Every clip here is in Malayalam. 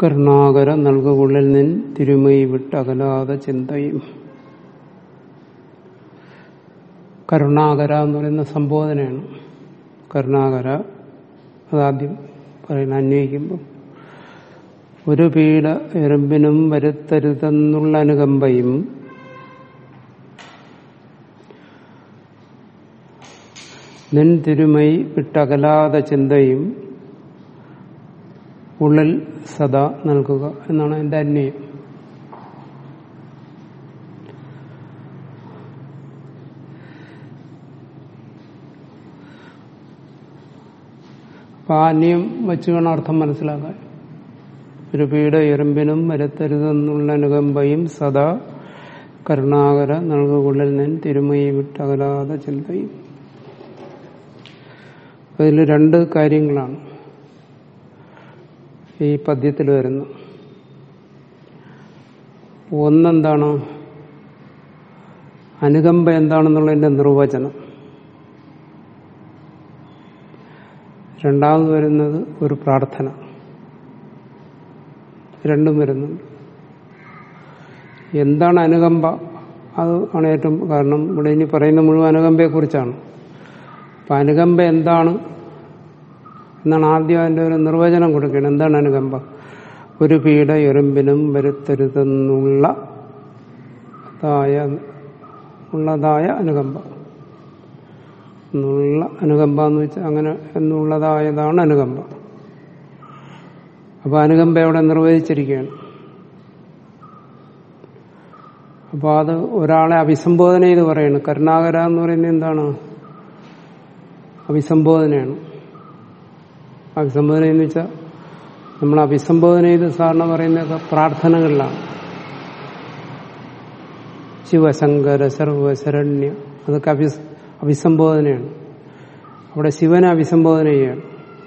കരുണാകര നൽകുകൊള്ളിൽ നിൻ തിരുമൈ വിട്ടകലാതെ ചിന്തയും കരുണാകര എന്ന് പറയുന്ന സംബോധനയാണ് കരുണാകര അതാദ്യം പറയുന്ന അന്വയിക്കുമ്പോൾ ഒരു പീഡ എറുമ്പിനും വരുത്തരുതെന്നുള്ള അനുകമ്പയും നിൻ തിരുമൈ വിട്ടകലാത ചിന്തയും ഉള്ളിൽ സദാ നൽകുക എന്നാണ് എന്റെ അന്വയം അപ്പൊ ആ അന്യം വെച്ച് വേണം അർത്ഥം മനസ്സിലാക്കാൻ ഒരു പീഡ എറുമ്പിനും വരുത്തരുതെന്നുള്ള അനുകമ്പയും സദാ കരുണാകര നൽകുകൊള്ളിൽ നിൻ തിരുമയി വിട്ടകലാതെ ചിന്തയും അതിൽ രണ്ട് കാര്യങ്ങളാണ് ഈ പദ്യത്തിൽ വരുന്നത് ഒന്നെന്താണ് അനുകമ്പ എന്താണെന്നുള്ളതിന്റെ നിർവചനം രണ്ടാമത് വരുന്നത് ഒരു പ്രാർത്ഥന രണ്ടും വരുന്നുണ്ട് എന്താണ് അനുകമ്പ അത് ആണ് ഏറ്റവും കാരണം ഇവിടെ ഇനി പറയുന്ന മുഴുവൻ അനുകമ്പയെ കുറിച്ചാണ് അപ്പൊ അനുകമ്പ എന്താണ് എന്നാണ് ആദ്യം അതിന്റെ ഒരു നിർവചനം കൊടുക്കുന്നത് എന്താണ് അനുകമ്പ ഒരു പീഡ എറുമ്പിനും വരുത്തരുതെന്നുള്ള ഉള്ളതായ അനുകമ്പ എന്നുള്ള അനുകമ്പ എന്ന് വെച്ചാൽ അങ്ങനെ എന്നുള്ളതായതാണ് അനുകമ്പ അപ്പൊ അനുകമ്പ അവിടെ നിർവചിച്ചിരിക്കുകയാണ് അപ്പൊ അത് ഒരാളെ അഭിസംബോധന ചെയ്ത് പറയാണ് കരുണാകര എന്ന് പറയുന്നത് എന്താണ് അഭിസംബോധനയാണ് അഭിസംബോധന എന്ന് വെച്ചാൽ നമ്മൾ അഭിസംബോധന ചെയ്ത് സാറിന് പറയുന്നതൊക്കെ പ്രാർത്ഥനകളിലാണ് ശിവശങ്കര സർവശരണ്യ അതൊക്കെ അഭി അഭിസംബോധനയാണ് അവിടെ ശിവനെ അഭിസംബോധന ചെയ്യാണ്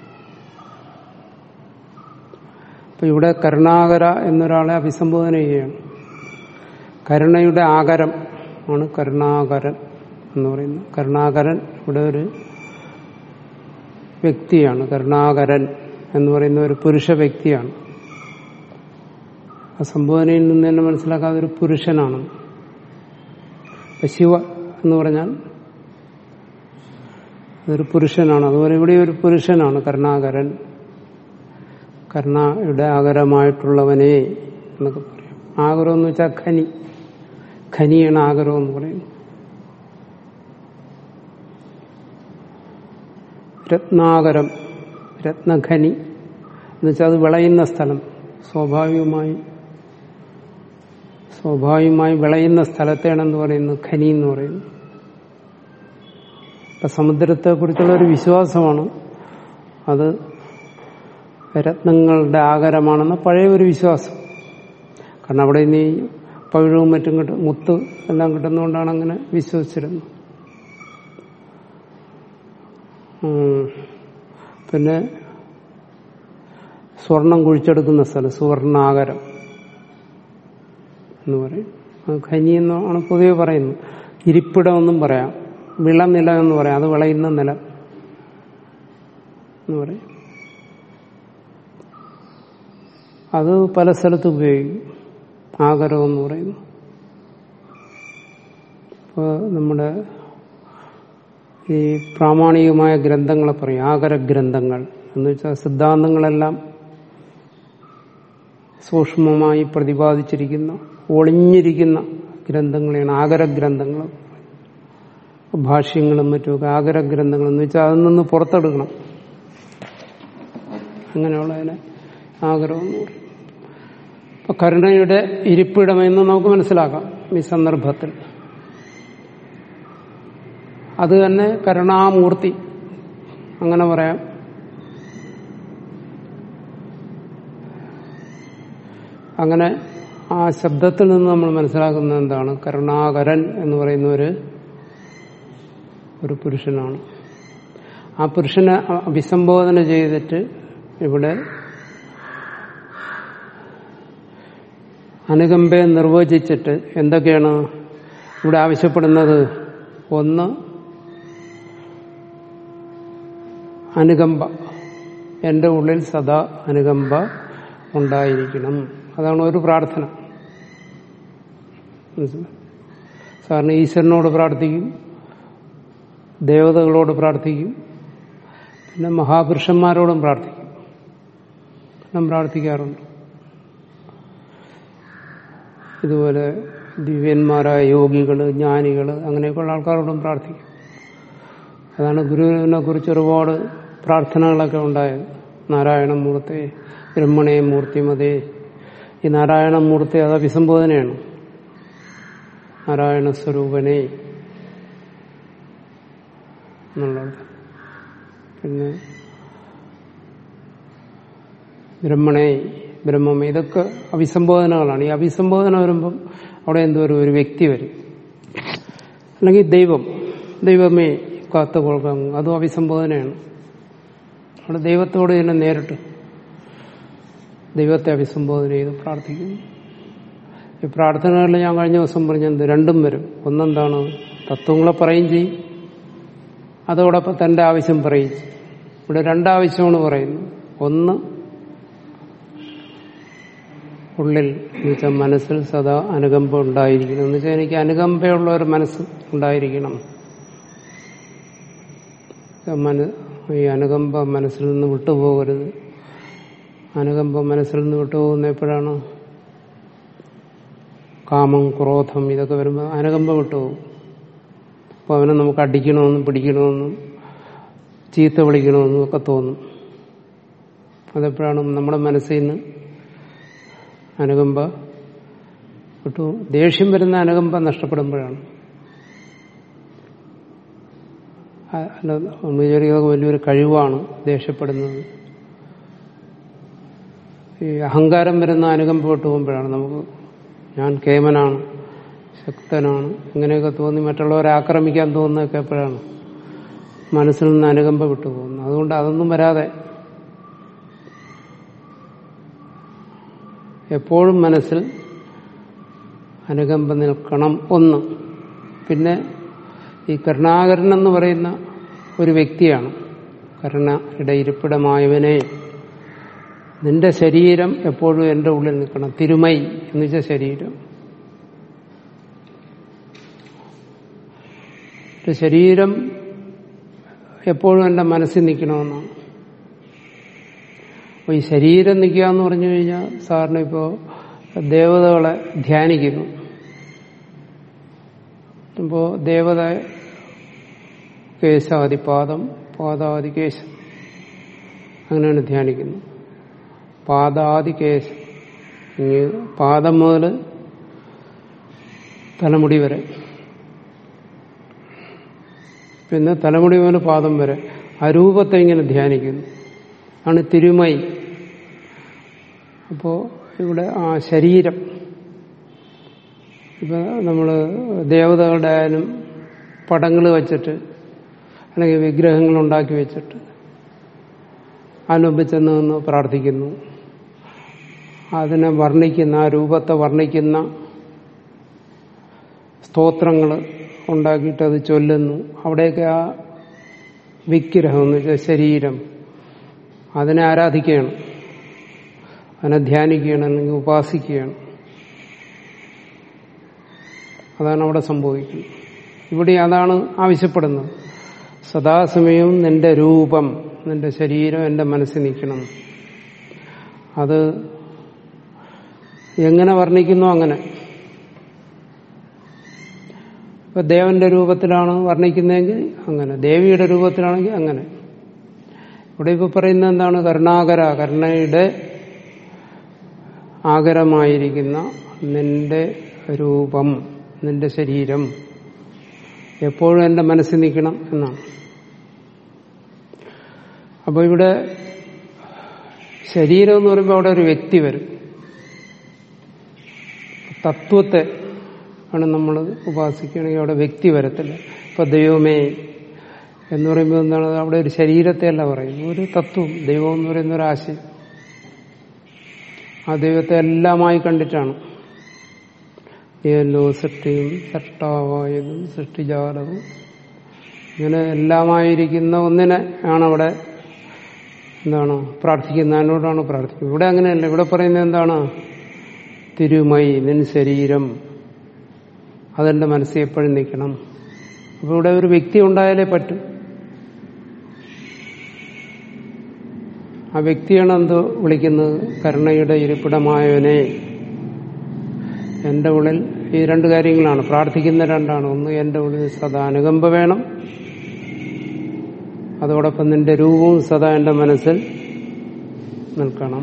അപ്പൊ ഇവിടെ കരുണാകര എന്നൊരാളെ അഭിസംബോധന ചെയ്യുകയാണ് കരുണയുടെ ആകരം ആണ് കരുണാകരൻ എന്ന് പറയുന്നത് കരുണാകരൻ ഇവിടെ ഒരു വ്യക്തിയാണ് കരുണാകരൻ എന്ന് പറയുന്ന ഒരു പുരുഷ വ്യക്തിയാണ് ആ സംബോധനയിൽ നിന്ന് തന്നെ മനസ്സിലാക്കാതെ ഒരു പുരുഷനാണ് ശിവ എന്ന് പറഞ്ഞാൽ അതൊരു പുരുഷനാണ് അതുപോലെ ഇവിടെ ഒരു പുരുഷനാണ് കരുണാകരൻ കരുണയുടെ ആകരമായിട്ടുള്ളവനെ എന്നൊക്കെ പറയാം ആഗ്രഹം എന്ന് വെച്ചാൽ ഖനി ഖനിയാണ് ആഗ്രഹം എന്ന് പറയുന്നത് രത്നാകരം രത്നഖനി എന്നുവെച്ചാൽ അത് വിളയുന്ന സ്ഥലം സ്വാഭാവികമായി സ്വാഭാവികമായി വിളയുന്ന സ്ഥലത്തെയാണെന്ന് പറയുന്നത് ഖനി എന്ന് പറയുന്നത് ഇപ്പൊ സമുദ്രത്തെ കുറിച്ചുള്ള ഒരു വിശ്വാസമാണ് അത് രത്നങ്ങളുടെ ആകരമാണെന്ന് പഴയ ഒരു വിശ്വാസം കാരണം അവിടെ ഇനി പവിഴവും മറ്റും കിട്ടും മുത്ത് എല്ലാം കിട്ടുന്നതുകൊണ്ടാണ് അങ്ങനെ വിശ്വസിച്ചിരുന്നത് പിന്നെ സ്വർണം കുഴിച്ചെടുക്കുന്ന സ്ഥലം സുവർണാകരം എന്ന് പറയും ഖനി എന്നാണ് പൊതുവെ പറയുന്നത് ഇരിപ്പിടമെന്നും പറയാം വിളനില എന്ന് പറയാം അത് വിളയുന്ന നില എന്ന് പറയും അത് പല സ്ഥലത്തും ഉപയോഗിക്കും ആകരം എന്ന് പറയുന്നു ഇപ്പോൾ നമ്മുടെ ഈ പ്രാമാണികമായ ഗ്രന്ഥങ്ങളെ പറയും ആകര ഗ്രന്ഥങ്ങൾ എന്ന് വെച്ചാൽ സിദ്ധാന്തങ്ങളെല്ലാം സൂക്ഷ്മമായി പ്രതിപാദിച്ചിരിക്കുന്ന ഒളിഞ്ഞിരിക്കുന്ന ഗ്രന്ഥങ്ങളെയാണ് ആകര ഗ്രന്ഥങ്ങൾ ഭാഷ്യങ്ങളും മറ്റുമൊക്കെ ആകര ഗ്രന്ഥങ്ങൾ എന്ന് വെച്ചാൽ അതിൽ നിന്ന് പുറത്തെടുക്കണം അങ്ങനെയുള്ളതിനെ ആഗ്രഹം എന്ന് പറയും അപ്പൊ കരുണയുടെ ഇരിപ്പിടമെന്ന് നമുക്ക് മനസ്സിലാക്കാം ഈ സന്ദർഭത്തിൽ അത് തന്നെ കരുണാമൂർത്തി അങ്ങനെ പറയാം അങ്ങനെ ആ ശബ്ദത്തിൽ നിന്ന് നമ്മൾ മനസ്സിലാക്കുന്നത് എന്താണ് കരുണാകരൻ എന്ന് പറയുന്ന ഒരു ഒരു പുരുഷനാണ് ആ പുരുഷനെ അഭിസംബോധന ചെയ്തിട്ട് ഇവിടെ അനുകമ്പയെ നിർവചിച്ചിട്ട് എന്തൊക്കെയാണ് ഇവിടെ ആവശ്യപ്പെടുന്നത് ഒന്ന് അനുകമ്പ എന്റെ ഉള്ളിൽ സദാ അനുകമ്പ ഉണ്ടായിരിക്കണം അതാണ് ഒരു പ്രാർത്ഥന മനസ്സിലായോ? സാറിന് ഈശ്വരനോട് പ്രാർത്ഥിക്കും ദേവതകളോട് പ്രാർത്ഥിക്കും പിന്നെ മഹാപുരുഷന്മാരോടും പ്രാർത്ഥിക്കും എല്ലാം പ്രാർത്ഥിക്കാറുണ്ട് ഇതുപോലെ ദിവ്യന്മാരായ യോഗികൾ ജ്ഞാനികൾ അങ്ങനെയൊക്കെയുള്ള ആൾക്കാരോടും പ്രാർത്ഥിക്കും അതാണ് ഗുരുവിനെ കുറിച്ച് ഒരുപാട് പ്രാർത്ഥനകളൊക്കെ ഉണ്ടായത് നാരായണമൂർത്തി ബ്രഹ്മണേ മൂർത്തിമതേ ഈ നാരായണമൂർത്തി അത് അഭിസംബോധനയാണ് നാരായണ സ്വരൂപനെ എന്നുള്ളത് പിന്നെ ബ്രഹ്മണേ ബ്രഹ്മമേ ഇതൊക്കെ അഭിസംബോധനകളാണ് ഈ അഭിസംബോധന വരുമ്പം അവിടെ എന്തോ ഒരു ഒരു വ്യക്തി വരും അല്ലെങ്കിൽ ദൈവം ദൈവമേ കാത്തുകൊള്ളുക അതും അഭിസംബോധനയാണ് അവിടെ ദൈവത്തോട് തന്നെ നേരിട്ട് ദൈവത്തെ അഭിസംബോധന ചെയ്ത് പ്രാർത്ഥിക്കുന്നു ഈ പ്രാർത്ഥനകളിൽ ഞാൻ കഴിഞ്ഞ ദിവസം പറഞ്ഞത് രണ്ടും വരും ഒന്നെന്താണ് തത്വങ്ങളെ പറയും ചെയ്യും അതോടൊപ്പം തന്റെ ആവശ്യം പറയും ചെയ്യും. ഇവിടെ രണ്ടാവശ്യമാണ് പറയുന്നത് ഒന്ന് ഉള്ളിൽ എന്ന് വെച്ചാൽ മനസ്സിൽ സദാ അനുകമ്പ ഉണ്ടായിരിക്കണം എന്ന് വെച്ചാൽ എനിക്ക് അനുകമ്പയുള്ള ഒരു മനസ്സ് ഉണ്ടായിരിക്കണം മന ഈ അനുകമ്പ മനസ്സിൽ നിന്ന് വിട്ടുപോകരുത് അനുകമ്പ മനസ്സിൽ നിന്ന് വിട്ടുപോകുന്ന എപ്പോഴാണ് കാമം ക്രോധം ഇതൊക്കെ വരുമ്പോൾ അനുകമ്പ വിട്ടുപോകും അപ്പോൾ അവനെ നമുക്ക് അടിക്കണമെന്നും പിടിക്കണമെന്നും ചീത്ത വിളിക്കണമെന്നും ഒക്കെ തോന്നും അതെപ്പോഴാണ് നമ്മുടെ മനസ്സിൽ നിന്ന് അനുകമ്പ വിട്ടു ദേഷ്യം വരുന്ന അനുകമ്പ നഷ്ടപ്പെടുമ്പോഴാണ് അ- അല്ല നമ്മൾ വിചാരിക്കുന്നത് വലിയൊരു കഴിവാണ് ദേഷ്യപ്പെടുന്നത് ഈ അഹങ്കാരം വരുന്ന അനുകമ്പ വിട്ടു പോകുമ്പോഴാണ് നമുക്ക് ഞാൻ കേമനാണ് ശക്തനാണ് ഇങ്ങനെയൊക്കെ തോന്നി മറ്റുള്ളവരെ ആക്രമിക്കാൻ തോന്നുന്നതൊക്കെ എപ്പോഴാണ് മനസ്സിൽ നിന്ന് അനുകമ്പ വിട്ടു പോകുന്നത് അതുകൊണ്ട് അതൊന്നും വരാതെ എപ്പോഴും മനസ്സിൽ അനുകമ്പ നിൽക്കണം ഒന്ന് പിന്നെ ഈ കരുണാകരൻ എന്ന് പറയുന്ന ഒരു വ്യക്തിയാണ് കരുണയുടെ ഇരിപ്പിടമായവനെ നിന്റെ ശരീരം എപ്പോഴും എൻ്റെ ഉള്ളിൽ നിൽക്കണം തിരുമൈ എന്ന് വെച്ച ശരീരം ഒരു ശരീരം എപ്പോഴും എൻ്റെ മനസ്സിൽ നിൽക്കണമെന്നാണ് അപ്പോൾ ഈ ശരീരം നിൽക്കുക എന്ന് പറഞ്ഞു കഴിഞ്ഞാൽ സാറിന് ഇപ്പോൾ ദേവതകളെ ധ്യാനിക്കുന്നു അപ്പോൾ ദേവത കേശാദി പാദം പാദാദി കേശം അങ്ങനെയാണ് ധ്യാനിക്കുന്നത് പാദാദി കേശം ഇനി പാദം മുതൽ തലമുടി വരെ പിന്നെ തലമുടി മുതൽ പാദം വരെ ആ രൂപത്തെ ഇങ്ങനെ ധ്യാനിക്കുന്നു ആണ് തിരുമൈ അപ്പോ ഇവിടെ ആ ശരീരം ഇപ്പൊ നമ്മൾ ദേവതകളുടെ ആയാലും പടങ്ങൾ വച്ചിട്ട് അല്ലെങ്കിൽ വിഗ്രഹങ്ങൾ ഉണ്ടാക്കി വെച്ചിട്ട് അനുബിച്ചെന്ന് നിന്ന് പ്രാർത്ഥിക്കുന്നു അതിനെ വർണ്ണിക്കുന്ന ആ രൂപത്തെ വർണ്ണിക്കുന്ന സ്തോത്രങ്ങൾ ഉണ്ടാക്കിയിട്ട് അത് ചൊല്ലുന്നു അവിടെയൊക്കെ ആ വിഗ്രഹം എന്ന് വെച്ചാൽ ശരീരം അതിനെ ആരാധിക്കുകയാണ് അതിനെ ധ്യാനിക്കുകയാണ് അല്ലെങ്കിൽ ഉപാസിക്കുകയാണ് അതാണ് അവിടെ സംഭവിക്കുന്നത് ഇവിടെ അതാണ് ആവശ്യപ്പെടുന്നത് സദാസമയവും നിന്റെ രൂപം നിന്റെ ശരീരം എൻ്റെ മനസ്സിൽ നിൽക്കണം അത് എങ്ങനെ വർണ്ണിക്കുന്നു അങ്ങനെ ഇപ്പൊ ദേവന്റെ രൂപത്തിലാണ് വർണ്ണിക്കുന്നതെങ്കിൽ അങ്ങനെ ദേവിയുടെ രൂപത്തിലാണെങ്കിൽ അങ്ങനെ ഇവിടെ ഇപ്പൊ പറയുന്നത് എന്താണ് കരുണാകര കരുണയുടെ ആകരമായിരിക്കുന്ന നിന്റെ രൂപം നിന്റെ ശരീരം എപ്പോഴും എൻ്റെ മനസ്സിൽ നിൽക്കണം എന്നാണ് അപ്പോൾ ഇവിടെ ശരീരം എന്ന് പറയുമ്പോൾ അവിടെ ഒരു വ്യക്തി വരും തത്വത്തെ ആണ് നമ്മൾ ഉപാസിക്കുകയാണെങ്കിൽ അവിടെ വ്യക്തി വരത്തില്ല ഇപ്പൊ ദൈവമേ എന്ന് പറയുമ്പോൾ എന്താണ് അവിടെ ഒരു ശരീരത്തെ അല്ല പറയുന്നത് ഒരു തത്വം ദൈവം എന്ന് പറയുന്ന ഒരു ആശയം ആ ദൈവത്തെ എല്ലാമായി കണ്ടിട്ടാണ് ഏല്ലോ സൃഷ്ടിയും സൃഷ്ടാവായതും സൃഷ്ടിജാലവും ഇങ്ങനെ എല്ലാമായിരിക്കുന്ന ഒന്നിനെ ആണ് അവിടെ എന്താണ് പ്രാർത്ഥിക്കുന്നതിനോടാണ് പ്രാർത്ഥിക്കുന്നത് ഇവിടെ അങ്ങനെയല്ല ഇവിടെ പറയുന്നത് എന്താണ് തിരുമൈ നിൻ ശരീരം അതെന്റെ മനസ്സിൽ എപ്പോഴും നിൽക്കണം അപ്പൊ ഇവിടെ ഒരു വ്യക്തി ഉണ്ടായാലേ പറ്റും ആ വ്യക്തിയാണ് എന്തോ വിളിക്കുന്നത് കരുണയുടെ ഇരിപ്പിടമായവനെ എന്റെ ഉള്ളിൽ ഈ രണ്ട് കാര്യങ്ങളാണ് പ്രാർത്ഥിക്കുന്ന രണ്ടാണ് ഒന്ന് എന്റെ ഉള്ളിൽ സദാ അനുകമ്പ വേണം അതോടൊപ്പം നിന്റെ രൂപവും സദാ എന്റെ മനസ്സിൽ നിൽക്കണം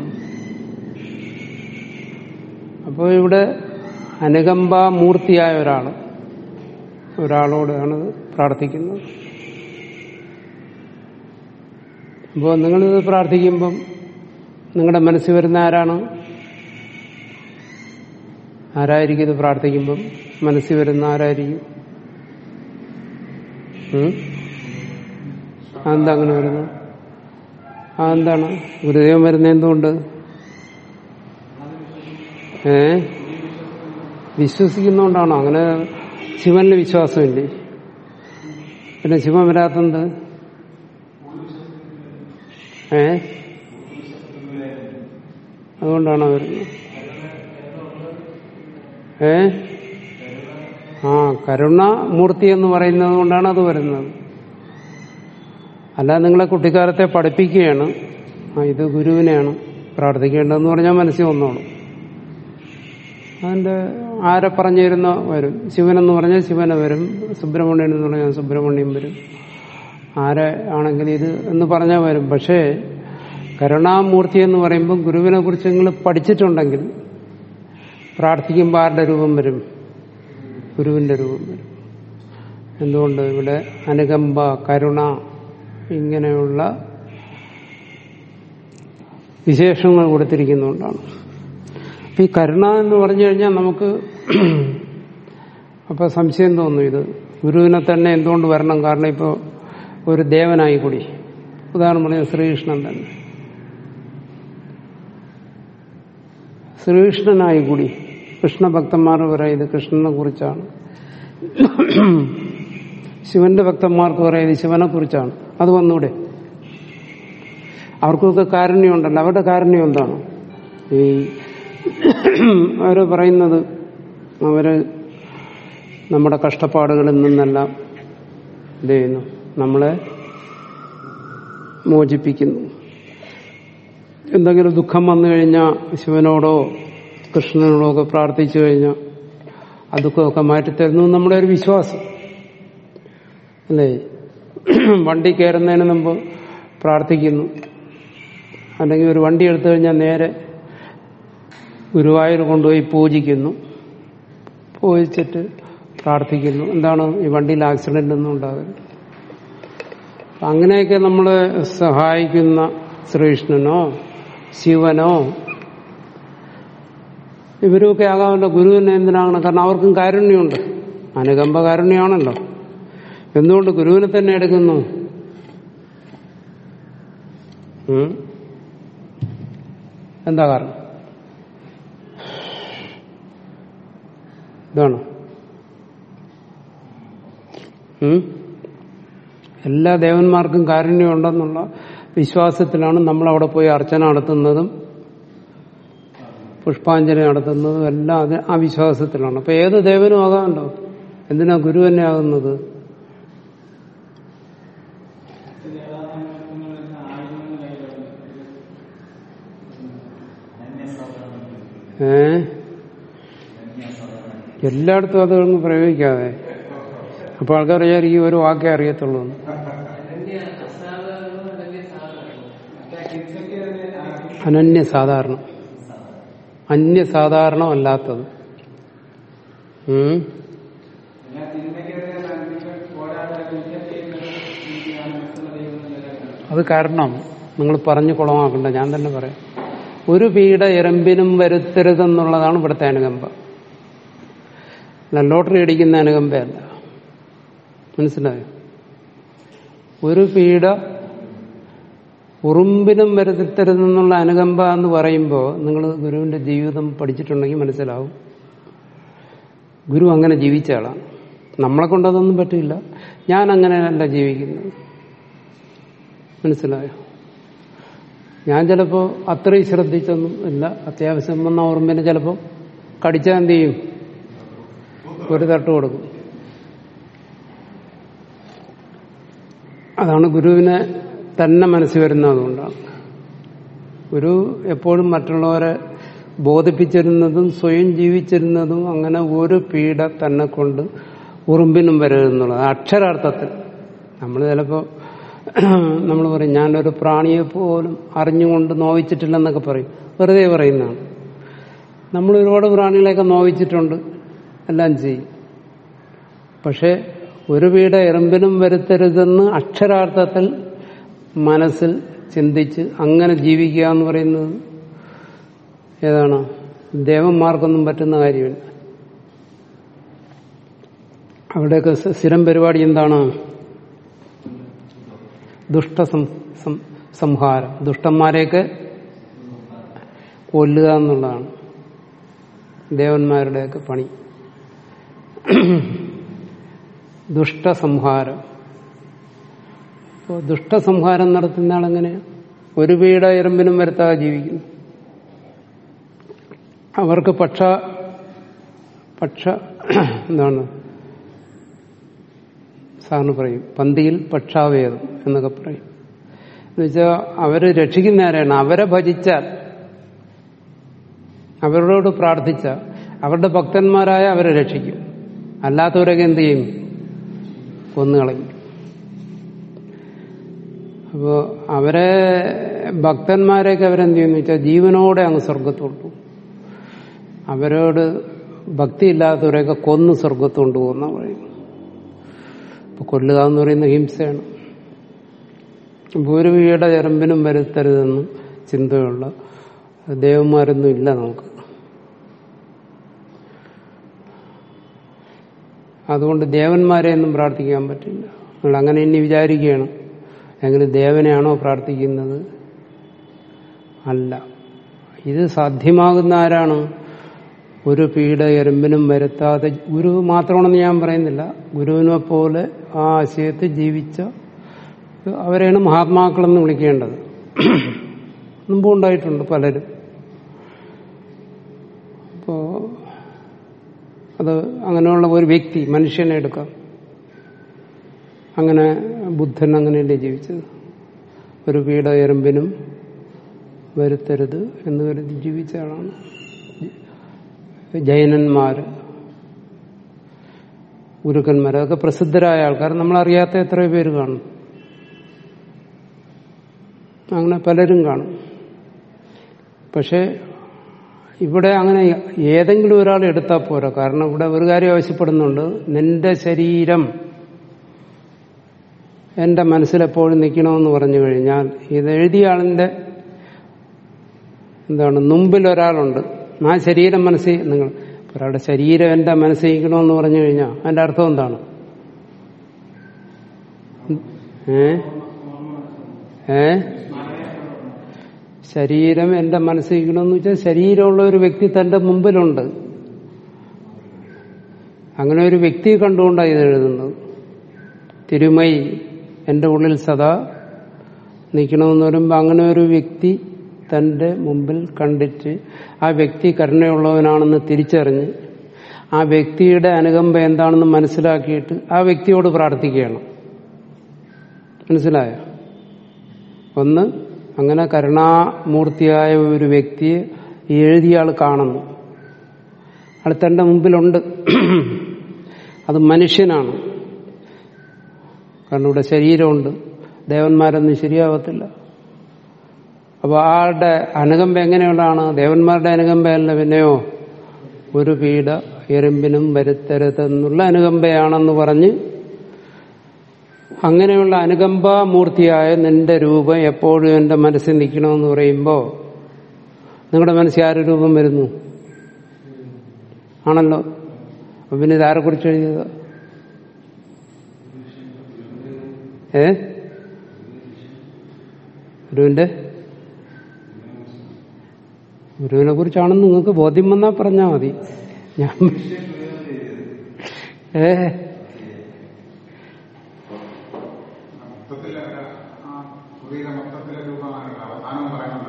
അപ്പോൾ ഇവിടെ അനുകമ്പ മൂർത്തിയായ ഒരാൾ ഒരാളോടാണ് പ്രാർത്ഥിക്കുന്നത് അപ്പോൾ നിങ്ങളിത് പ്രാർത്ഥിക്കുമ്പം നിങ്ങളുടെ മനസ്സിൽ വരുന്ന ആരാണ് ആരായിരിക്കും ഇത് പ്രാർത്ഥിക്കുമ്പം മനസ്സിൽ വരുന്ന ആരായിരിക്കും ഉം? അതെന്താ അങ്ങനെ വരുന്നത് അതെന്താണ് ഗുരുദേവൻ വരുന്ന എന്തുകൊണ്ട് ഏ വിശ്വസിക്കുന്നോണ്ടാണോ അങ്ങനെ ശിവനിൽ വിശ്വാസമില്ലേ പിന്നെ ശിവൻ വരാത്തത് ഏ അതുകൊണ്ടാണോ വരുന്നത് ഏ ആ കരുണാമൂർത്തി എന്ന് പറയുന്നത് കൊണ്ടാണ് അത് വരുന്നത് അല്ല നിങ്ങളെ കുട്ടിക്കാലത്തെ പഠിപ്പിക്കുകയാണ് ആ ഇത് ഗുരുവിനെയാണ് പ്രാർത്ഥിക്കേണ്ടതെന്ന് പറഞ്ഞാൽ മനസ്സിൽ വന്നോളൂ അതിന്റെ ആരെ പറഞ്ഞു തരുന്ന വരും ശിവനെന്ന് പറഞ്ഞാൽ ശിവനെ വരും സുബ്രഹ്മണ്യൻ എന്ന് പറഞ്ഞാൽ സുബ്രഹ്മണ്യം വരും ആരെ ആണെങ്കിൽ ഇത് എന്ന് പറഞ്ഞാൽ വരും പക്ഷേ കരുണാമൂർത്തി എന്ന് പറയുമ്പോൾ ഗുരുവിനെ കുറിച്ച് നിങ്ങൾ പഠിച്ചിട്ടുണ്ടെങ്കിൽ പ്രാർത്ഥിക്കുമ്പോൾ ആരുടെ രൂപം വരും ഗുരുവിന്റെ രൂപം വരും എന്തുകൊണ്ട് ഇവിടെ അനുകമ്പ കരുണ ഇങ്ങനെയുള്ള വിശേഷങ്ങൾ കൊടുത്തിരിക്കുന്നതുകൊണ്ടാണ് അപ്പൊ ഈ കരുണ എന്ന് പറഞ്ഞു കഴിഞ്ഞാൽ നമുക്ക് അപ്പൊ സംശയം തോന്നും ഇത് ഗുരുവിനെ തന്നെ എന്തുകൊണ്ട് വരണം കാരണം ഇപ്പോൾ ഒരു ദേവനായി കൂടി ഉദാഹരണം പറഞ്ഞ ശ്രീകൃഷ്ണൻ തന്നെ ശ്രീകൃഷ്ണനായി കൂടി കൃഷ്ണഭക്തന്മാർ പറയും ഇത് കൃഷ്ണനെ കുറിച്ചാണ് ശിവന്റെ ഭക്തന്മാർക്ക് പറയും ഇത് ശിവനെ കുറിച്ചാണ് അത് വന്നൂടെ അവർക്കൊക്കെ കാരുണ്യമുണ്ടല്ലോ അവരുടെ കാരുണ്യം എന്താണ് ഈ അവര് പറയുന്നത് അവര് നമ്മുടെ കഷ്ടപ്പാടുകളിൽ നിന്നെല്ലാം എന്ത് ചെയ്യുന്നു നമ്മളെ മോചിപ്പിക്കുന്നു എന്തെങ്കിലും ദുഃഖം വന്നു കഴിഞ്ഞാൽ ശിവനോടോ കൃഷ്ണനോടോ ഒക്കെ പ്രാർത്ഥിച്ചു കഴിഞ്ഞാൽ ആ ദുഃഖമൊക്കെ മാറ്റിത്തരുന്നു നമ്മുടെ ഒരു വിശ്വാസം അല്ലേ വണ്ടി കയറുന്നതിന് മുമ്പ് പ്രാർത്ഥിക്കുന്നു അല്ലെങ്കിൽ ഒരു വണ്ടി എടുത്തു കഴിഞ്ഞാൽ നേരെ ഗുരുവായൂർ കൊണ്ടുപോയി പൂജിക്കുന്നു പൂജിച്ചിട്ട് പ്രാർത്ഥിക്കുന്നു എന്താണ് ഈ വണ്ടിയിൽ ആക്സിഡന്റ് ഒന്നും ഉണ്ടാകരുത് അങ്ങനെയൊക്കെ നമ്മളെ സഹായിക്കുന്ന ശ്രീകൃഷ്ണനോ ശിവനോ ഇവരൊക്കെ ആകാമല്ലോ ഗുരുവിനെ എന്തിനാകണം കാരണം അവർക്കും കാരുണ്യമുണ്ട് അനുകമ്പ കാരുണ്യമാണല്ലോ എന്തുകൊണ്ട് ഗുരുവിനെ തന്നെ എടുക്കുന്നു ഉം? എന്താ കാരണം ഇതാണ് ഉം? എല്ലാ ദേവന്മാർക്കും കാരുണ്യമുണ്ടെന്നുള്ള വിശ്വാസത്തിലാണ് നമ്മൾ അവിടെ പോയി അർച്ചന നടത്തുന്നതും പുഷ്പാഞ്ജലി നടത്തുന്നതും എല്ലാം അത് ആ വിശ്വാസത്തിലാണ് അപ്പൊ ഏത് ദേവനും ആകാമല്ലോ എന്തിനാ ഗുരു തന്നെ ആകുന്നത് ഏ എല്ലായിടത്തും അതൊന്നും പ്രയോഗിക്കാതെ അപ്പൊ ആൾക്കാർ വിചാരിക്കും ഒരു വാക്കേ അറിയത്തുള്ളൂ എന്ന്. അനന്യ സാധാരണം അന്യസാധാരണമല്ലാത്തത് ഉം. അത് കാരണം നിങ്ങൾ പറഞ്ഞു കുളമാക്കണ്ട ഞാൻ തന്നെ പറയാം ഒരു പീഡ എറമ്പിനും വരുത്തരുതെന്നുള്ളതാണ് ഇവിടുത്തെ അനുകമ്പ അല്ല ലോട്ടറി അടിക്കുന്ന അനുകമ്പയല്ല മനസ്സിലായോ ഒരു പീഡ ഉറുമ്പിനും വരുത്തരുതെന്നുള്ള അനുകമ്പ എന്ന് പറയുമ്പോൾ നിങ്ങൾ ഗുരുവിന്റെ ജീവിതം പഠിച്ചിട്ടുണ്ടെങ്കിൽ മനസ്സിലാവും ഗുരു അങ്ങനെ ജീവിച്ച ആളാണ് നമ്മളെ കൊണ്ടതൊന്നും പറ്റില്ല ഞാൻ അങ്ങനെയല്ല ജീവിക്കുന്നത് മനസ്സിലായോ ഞാൻ ചിലപ്പോ അത്രയും ശ്രദ്ധിച്ചൊന്നും ഇല്ല അത്യാവശ്യം വന്ന ഓർമ്മേനെ ചിലപ്പോ കടിച്ചാൽ എന്ത് ചെയ്യും ഒരു തട്ട് കൊടുക്കും അതാണ് ഗുരുവിനെ തന്നെ മനസ്സിൽ വരുന്നത് അതുകൊണ്ടാണ് ഗുരു എപ്പോഴും മറ്റുള്ളവരെ ബോധിപ്പിച്ചിരുന്നതും സ്വയം ജീവിച്ചിരുന്നതും അങ്ങനെ ഒരു പീഡ തന്നെ കൊണ്ട് ഉറുമ്പിനും വരരുതെന്നുള്ളത് അക്ഷരാർത്ഥത്തിൽ നമ്മൾ ചിലപ്പോൾ നമ്മൾ പറയും ഞാനൊരു പ്രാണിയെ പോലും അറിഞ്ഞുകൊണ്ട് നോവിച്ചിട്ടില്ലെന്നൊക്കെ പറയും വെറുതെ പറയുന്നതാണ് നമ്മൾ ഒരുപാട് പ്രാണികളെയൊക്കെ നോവിച്ചിട്ടുണ്ട് എല്ലാം ചെയ്യും പക്ഷെ ഒരു വീട് എറുമ്പിനും വരുത്തരുതെന്ന് അക്ഷരാർത്ഥത്തിൽ മനസ്സിൽ ചിന്തിച്ച് അങ്ങനെ ജീവിക്കുക എന്ന് പറയുന്നത് ഏതാണ് ദേവന്മാർക്കൊന്നും പറ്റുന്ന കാര്യമില്ല അവിടെയൊക്കെ സ്ഥിരം പരിപാടി എന്താണ് ദുഷ്ട സംഹാരം ദുഷ്ടന്മാരെയൊക്കെ കൊല്ലുക എന്നുള്ളതാണ് ദേവന്മാരുടെയൊക്കെ പണി ദുഷ്ടസംഹാരം അപ്പോൾ ദുഷ്ടസംഹാരം നടത്തുന്ന ആളെങ്ങനെ ഒരു വീട എറുമ്പിനും വരുത്താതെ ജീവിക്കുന്നു അവർക്ക് പക്ഷ പക്ഷ എന്താണ് സാറിന് പറയും പന്തിയിൽ പക്ഷാവേദം എന്നൊക്കെ പറയും എന്നുവെച്ചാൽ അവര് രക്ഷിക്കുന്ന ആരാണ് അവരെ ഭജിച്ചാൽ അവരോട് പ്രാർത്ഥിച്ച അവരുടെ ഭക്തന്മാരായ അവരെ രക്ഷിക്കും അല്ലാത്തവരൊക്കെ എന്ത് ചെയ്യും കൊന്നുകളയും അപ്പോ അവരെ ഭക്തന്മാരെയൊക്കെ അവരെന്ത് ചെയ്യുന്നു വെച്ചാൽ ജീവനോടെ അങ്ങ് സ്വർഗത്തോട്ടു അവരോട് ഭക്തിയില്ലാത്തവരെയൊക്കെ കൊന്ന് സ്വർഗത്തോണ്ട് പോകുന്ന പറയും ഇപ്പൊ കൊല്ലുക എന്ന് പറയുന്ന ഹിംസയാണ് ഒരു വീടെ ചെറുമ്പിനും വരുത്തരുതെന്ന് ചിന്തയുള്ള ദേവന്മാരൊന്നും ഇല്ല നമുക്ക് അതുകൊണ്ട് ദേവന്മാരെയൊന്നും പ്രാർത്ഥിക്കാൻ പറ്റില്ല നിങ്ങൾ അങ്ങനെ ഇനി വിചാരിക്കുകയാണ് എങ്കിലും ദേവനെയാണോ പ്രാർത്ഥിക്കുന്നത് അല്ല ഇത് സാധ്യമാകുന്ന ആരാണ് ഒരു പീഡ എറുമ്പിനും വരുത്താതെ ഗുരു മാത്രമാണെന്ന് ഞാൻ പറയുന്നില്ല ഗുരുവിനെ പോലെ ആ ആശയത്തിൽ ജീവിച്ച അവരെയാണ് മഹാത്മാക്കളെന്ന് വിളിക്കേണ്ടത് മുമ്പ് ഉണ്ടായിട്ടുണ്ട് പലരും അപ്പോ അത് അങ്ങനെയുള്ള ഒരു വ്യക്തി മനുഷ്യനെ എടുക്കാം അങ്ങനെ ബുദ്ധൻ അങ്ങനെയല്ലേ ജീവിച്ചത് ഒരു പീഡ എറുമ്പിനും വരുത്തരുത് എന്ന് കരുതി ജീവിച്ച ആളാണ് ജൈനന്മാര് ഗുരുക്കന്മാർ അതൊക്കെ പ്രസിദ്ധരായ ആൾക്കാർ നമ്മളറിയാത്ത എത്രയോ പേര് കാണും അങ്ങനെ പലരും കാണും പക്ഷെ ഇവിടെ അങ്ങനെ ഏതെങ്കിലും ഒരാൾ എടുത്താൽ പോരാ കാരണം ഇവിടെ ഒരു കാര്യം ആവശ്യപ്പെടുന്നുണ്ട് നിന്റെ ശരീരം എന്റെ മനസ്സിലെപ്പോഴും നിൽക്കണമെന്ന് പറഞ്ഞു കഴിഞ്ഞാൽ ഇത് എഴുതിയ ആളിന്റെ എന്താണ് മുമ്പിൽ ഒരാളുണ്ട് ആ ശരീരം മനസ്സിൽ നിങ്ങൾ ഒരാളുടെ ശരീരം എന്റെ മനസ്സിൽ നിൽക്കണമെന്ന് പറഞ്ഞു കഴിഞ്ഞാൽ അതിന്റെ അർത്ഥം എന്താണ് ഏ ഏ ശരീരം എന്റെ മനസ്സിൽ നിൽക്കണമെന്ന് വെച്ചാൽ ശരീരമുള്ള ഒരു വ്യക്തി തന്റെ മുമ്പിലുണ്ട് അങ്ങനെ ഒരു വ്യക്തിയെ കണ്ടുകൊണ്ടാണ് ഇത് എഴുതുന്നത് തിരുമൈ എന്റെ ഉള്ളിൽ സദാ നിൽക്കണമെന്ന് പറയുമ്പോൾ അങ്ങനെ ഒരു വ്യക്തി തന്റെ മുമ്പിൽ കണ്ടിട്ട് ആ വ്യക്തി കരുണയുള്ളവനാണെന്ന് തിരിച്ചറിഞ്ഞ് ആ വ്യക്തിയുടെ അനുകമ്പ എന്താണെന്ന് മനസ്സിലാക്കിയിട്ട് ആ വ്യക്തിയോട് പ്രാർത്ഥിക്കുകയാണ് മനസ്സിലായോ ഒന്ന് അങ്ങനെ കരുണാമൂർത്തിയായ ഒരു വ്യക്തിയെ ഈ എഴുതിയ ആൾ കാണുന്നു ആൾ തന്റെ മുമ്പിലുണ്ട് അത് മനുഷ്യനാണ് കാരണം ഇവിടെ ശരീരമുണ്ട് ദേവന്മാരൊന്നും ശരിയാവത്തില്ല അപ്പോൾ ആളുടെ അനുകമ്പ എങ്ങനെയുള്ളതാണ് ദേവന്മാരുടെ അനുകമ്പയല്ല പിന്നെയോ ഒരു പീഡ എറുമ്പിനും വരുത്തരുതെന്നുള്ള അനുകമ്പയാണെന്ന് പറഞ്ഞ് അങ്ങനെയുള്ള അനുകമ്പാമൂർത്തിയായ നിന്റെ രൂപം എപ്പോഴും എന്റെ മനസ്സിൽ നിൽക്കണമെന്ന് പറയുമ്പോൾ നിങ്ങളുടെ മനസ്സിൽ ആര് രൂപം വരുന്നു ആണല്ലോ അപ്പൊ പിന്നെ ഇതാരെക്കുറിച്ച് എഴുതിയത് ഏ ഗുരുവിന്റെ ഗുരുവിനെ കുറിച്ചാണെന്ന് നിങ്ങൾക്ക് ബോധ്യം വന്നാൽ പറഞ്ഞാൽ മതി ഞാൻ ഏ മൊത്തത്തില് ആ പുതിയ മൊത്തത്തിലെ രൂപമാണ് അവസാനം പറയുന്നത്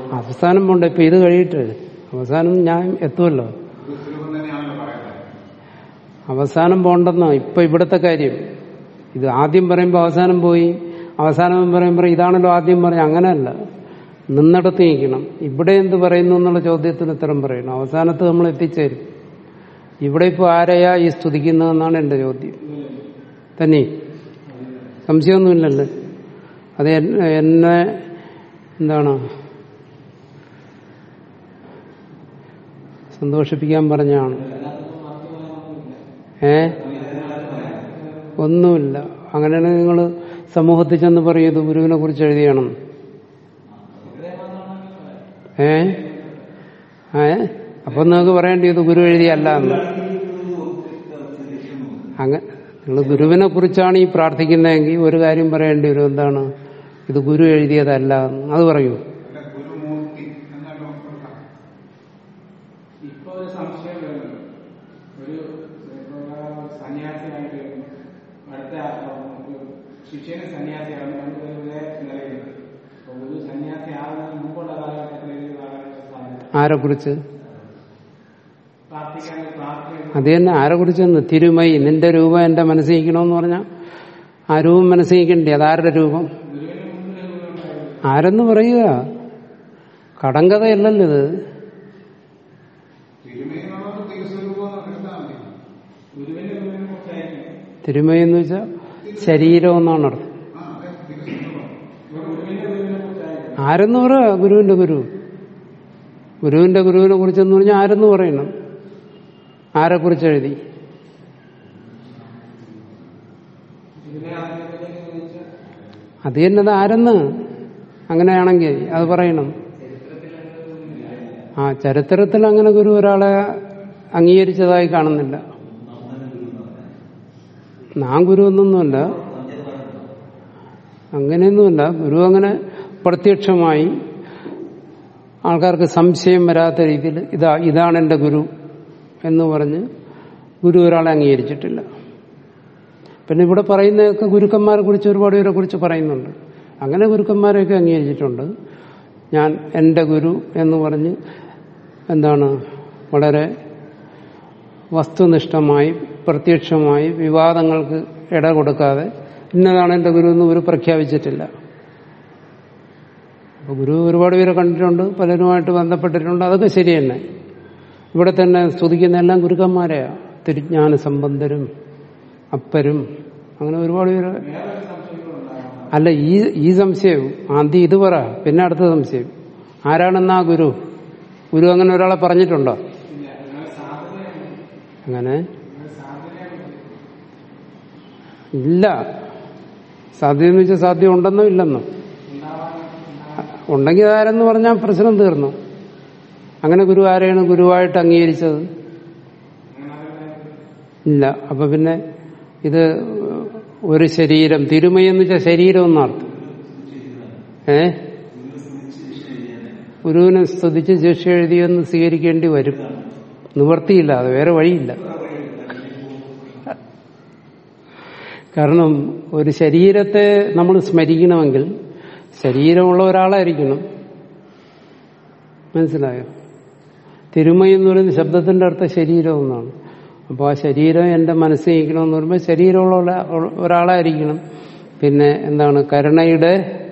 അവസാനം പോണ്ട ഇപ്പൊ ഇത് കഴിയിട്ട് അവസാനം ഞാൻ എത്തുമല്ലോ ഇത് സ്വരൂപം തന്നെയാണല്ലോ പറയുന്നത് അവസാനം പോണ്ടെന്നോ ഇപ്പൊ ഇവിടുത്തെ കാര്യം ഇത് ആദ്യം പറയുമ്പോൾ അവസാനം പോയി അവസാനം പറയുമ്പോൾ ഇതാണല്ലോ ആദ്യം പറഞ്ഞ അങ്ങനെയല്ല നിന്നിടത്ത് നിൽക്കണം ഇവിടെ എന്ത് പറയുന്നു എന്നുള്ള ചോദ്യത്തിന് ഉത്തരം പറയണം അവസാനത്ത് നമ്മൾ എത്തിച്ചേരും ഇവിടെ ഇപ്പോൾ ആരെയാ ഈ സ്തുതിക്കുന്നതെന്നാണ് എന്റെ ചോദ്യം തന്നെ സംശയമൊന്നുമില്ലല്ലേ അത് എന്നെ എന്നെ എന്താണ് സന്തോഷിപ്പിക്കാൻ പറഞ്ഞാണ് ഏ ഒന്നുമില്ല അങ്ങനെയാണെങ്കിൽ നിങ്ങൾ സമൂഹത്തിൽ ചെന്ന് പറയും ഇത് ഗുരുവിനെ കുറിച്ച് എഴുതിയണം ഏ ഏ അപ്പൊ നിങ്ങൾക്ക് പറയേണ്ടി ഇത് ഗുരു എഴുതിയല്ല എന്ന് അങ്ങ നിങ്ങൾ ഗുരുവിനെ കുറിച്ചാണ് ഈ പ്രാർത്ഥിക്കുന്നതെങ്കിൽ ഒരു കാര്യം പറയേണ്ടി വരും എന്താണ് ഇത് ഗുരു എഴുതിയതല്ല എന്ന് അത് പറയൂ അല്ല ഗുരുമൂർത്തി എന്നല്ലോ കൊടുക്കാം ഇപ്പൊ ഒരു സംശയം വരുന്നു ഒരു ഇപ്പൊ ഒരാൾ സന്യാസിയായിട്ട് വരുന്നു. അടുത്ത ഒരു ശിഷ്യന് സന്യാസിയാണ് രണ്ടുപേരും ഒരേ നിലയിലുണ്ട് അപ്പൊ ഒരു സന്യാസി ആകുന്നതിന് മുമ്പുള്ള കാലഘട്ടത്തിൽ ഇത് വളരെ സാധ്യത ആരെ കുറിച്ച് പ്രാർത്ഥിക്കാൻ പ്രാർത്ഥന അത് തന്നെ ആരെ കുറിച്ചെന്ന് തിരുമൈ നിന്റെ രൂപം എന്റെ മനസ്സിക്കണമെന്ന് പറഞ്ഞാൽ ആ രൂപം മനസ്സിക്കണ്ടേ അതാരുടെ രൂപം ഗുരുവിന് മുമ്പിൽ ഒരു ഗുരു ഉണ്ടായിരുന്നു ആരെന്ന് പറയുക കടങ്കഥയല്ലല്ലോ ഇത് തിരുമേനുള്ളത് തിരുസ്വരൂപം എന്ന് എടുത്താൽ മതി ഗുരുവിന്റെ ഗുരുവിനെ കുറിച്ചായിരിക്കും തിരുമൈ എന്ന് വെച്ചാൽ ശരീരം എന്നാണ് അർത്ഥം ആ അതെ തിരുസ്വരൂപം ഇപ്പൊ ഗുരുവിന്റെ ഗുരുവിനെ കുറിച്ചായിരിക്കും ആരെന്ന് പറയാ ഗുരുവിന്റെ ഗുരു ഗുരുവിന്റെ ഗുരുവിനെ കുറിച്ചെന്ന് പറഞ്ഞാൽ ആരെന്ന് പറയണം ആരെ കുറിച്ച് എഴുതി ഇതിനെ ആദ്യത്തിലേക്ക് ചോദിച്ചാൽ അത് തന്നെ അത് ആരെന്ന് അങ്ങനെയാണെങ്കിൽ അത് പറയണം ആ ചരിത്രത്തിൽ അങ്ങനെ ഗുരു ഒരാളെ അംഗീകരിച്ചതായി കാണുന്നില്ല നാം ഗുരു എന്നൊന്നുമല്ല അങ്ങനെയൊന്നുമില്ല ഗുരു അങ്ങനെ പ്രത്യക്ഷമായി ആൾക്കാർക്ക് സംശയം വരാത്ത രീതിയിൽ ഇതാ ഇതാണ് എൻ്റെ ഗുരു എന്ന് പറഞ്ഞ് ഗുരു ഒരാളെ അംഗീകരിച്ചിട്ടില്ല പിന്നെ ഇവിടെ പറയുന്നതൊക്കെ ഗുരുക്കന്മാരെ കുറിച്ച് ഒരുപാട് പേരെ കുറിച്ച് പറയുന്നുണ്ട് അങ്ങനെ ഗുരുക്കന്മാരെയൊക്കെ അംഗീകരിച്ചിട്ടുണ്ട് ഞാൻ എൻ്റെ ഗുരു എന്ന് പറഞ്ഞ് എന്താണ് വളരെ വസ്തുനിഷ്ഠമായി പ്രത്യക്ഷമായി വിവാദങ്ങൾക്ക് ഇട കൊടുക്കാതെ ഇന്നതാണ് എൻ്റെ ഗുരു എന്ന് ഗുരു പ്രഖ്യാപിച്ചിട്ടില്ല അപ്പൊ ഗുരു ഒരുപാട് പേരെ കണ്ടിട്ടുണ്ട് പലരുമായിട്ട് ബന്ധപ്പെട്ടിട്ടുണ്ട് അതൊക്കെ ശരി തന്നെ ഇവിടെ തന്നെ സ്തുതിക്കുന്ന എല്ലാം ഗുരുക്കന്മാരെയാ തിരുജ്ഞാന സംബന്ധരും അപ്പരും അങ്ങനെ ഒരുപാട് പേര് അല്ല ഈ ഈ സംശയവും ആദ്യം ഇത് പറ പിന്നെ അടുത്ത സംശയം ആരാണെന്നാ ഗുരു ഗുരു അങ്ങനെ ഒരാളെ പറഞ്ഞിട്ടുണ്ടോ അങ്ങനെ ഇല്ല സാധ്യത എന്ന് വെച്ചാൽ സാധ്യത ഉണ്ടെന്നോ ഇല്ലെന്നോ ഉണ്ടെങ്കിൽ ആരെന്ന് പറഞ്ഞാൽ പ്രശ്നം തീർന്നു അങ്ങനെ ഗുരു ആരെയാണ് ഗുരുവായിട്ട് അംഗീകരിച്ചത് ഇല്ല അപ്പൊ പിന്നെ ഇത് ഒരു ശരീരം തിരുമയെന്ന് വെച്ചാൽ ശരീരം എന്നർത്ഥം ഏ ഗുരുവിനെ സ്തുതിച്ച് ശിക്ഷ എഴുതിയെന്ന് സ്വീകരിക്കേണ്ടി വരും നിവർത്തിയില്ല അത് വേറെ വഴിയില്ല കാരണം ഒരു ശരീരത്തെ നമ്മൾ സ്മരിക്കണമെങ്കിൽ ശരീരമുള്ള ഒരാളായിരിക്കണം മനസ്സിലായോ തിരുമൈ എന്ന് പറയുന്ന ശബ്ദത്തിന്റെ അർത്ഥം ശരീരം എന്നാണ് അപ്പോൾ ആ ശരീരം എന്റെ മനസ്സിൽ ഇരിക്കണമെന്ന് പറയുമ്പോൾ ശരീരമുള്ള ഒരാ- ഒരാളായിരിക്കണം പിന്നെ എന്താണ് കരുണയുടെ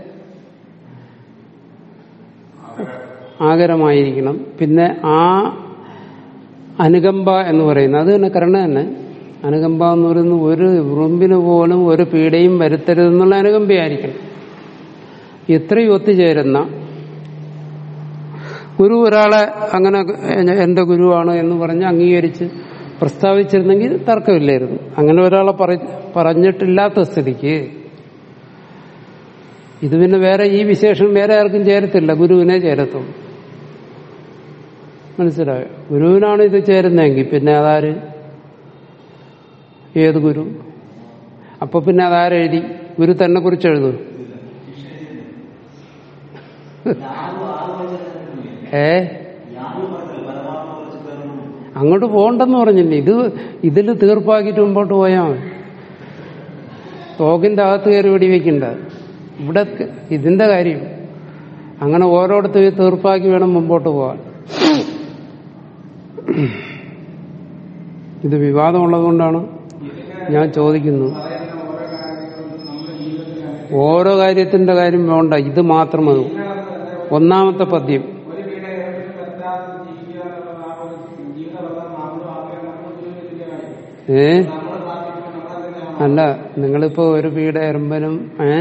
ആകരമായിരിക്കണം പിന്നെ ആ അനുകമ്പ എന്ന് പറയുന്നത് അത് തന്നെ കരുണ തന്നെ അനുകമ്പ എന്ന് പറയുന്നത് ഒരു ഉറുമ്പിന് പോലും ഒരു പീഡയും വരുത്തരുതെന്നുള്ള അനുകമ്പയായിരിക്കണം ഇത്രയും ഒത്തുചേരുന്ന ഗുരു ഒരാളെ അങ്ങനെ എന്റെ ഗുരുവാണ് എന്ന് പറഞ്ഞ് അംഗീകരിച്ച് പ്രസ്താവിച്ചിരുന്നെങ്കിൽ തർക്കമില്ലായിരുന്നു അങ്ങനെ ഒരാളെ പറ- പറഞ്ഞിട്ടില്ലാത്ത സ്ഥിതിക്ക് ഇത് പിന്നെ വേറെ ഈ വിശേഷം വേറെ ആർക്കും ചേരത്തില്ല ഗുരുവിനെ ചേരത്തുള്ളൂ മനസ്സിലായോ ഗുരുവിനാണ് ഇത് ചേരുന്നതെങ്കിൽ പിന്നെ അതാര് ഏത് ഗുരു അപ്പൊ പിന്നെ അതാരെഴുതി ഗുരു തന്നെ കുറിച്ച് എഴുതും ഏ അങ്ങോട്ട് പോകണ്ടെന്ന് പറഞ്ഞില്ലേ ഇത് ഇതിൽ തീർപ്പാക്കിയിട്ട് മുമ്പോട്ട് പോയാൽ മതി തോക്കിന്റെ അകത്ത് കയറി വെടിവെക്കണ്ട ഇവിടെ ഇതിന്റെ കാര്യം അങ്ങനെ ഓരോരുത്തർ ഇത് തീർപ്പാക്കി വേണം മുമ്പോട്ട് പോകാൻ ഇത് വിവാദമുള്ളത് കൊണ്ടാണ് ഞാൻ ചോദിക്കുന്നത് പറയുന്ന ഓരോ കാര്യങ്ങളും നമ്മുടെ ജീവിതത്തിൽ ഓരോ കാര്യത്തിന്റെ കാര്യം വേണ്ട ഇത് മാത്രം മതി ഒന്നാമത്തെ പദ്യം ഒരു വീട് ഏതെങ്കിലും എത്താതെ ജീവിക്കുക എന്നുള്ളത് ആ ഒരു ജീവിതബന്ധം നമ്മൾ മാത്രമേ നമ്മൾ ജീവിതത്തിന്റെ കാര്യം ഏ നമ്മൾ പ്രാർത്ഥിക്കുമ്പോൾ നമ്മളെ തന്നെ അല്ല നിങ്ങളിപ്പോ ഒരു പീഡ എറുമ്പനും ഏ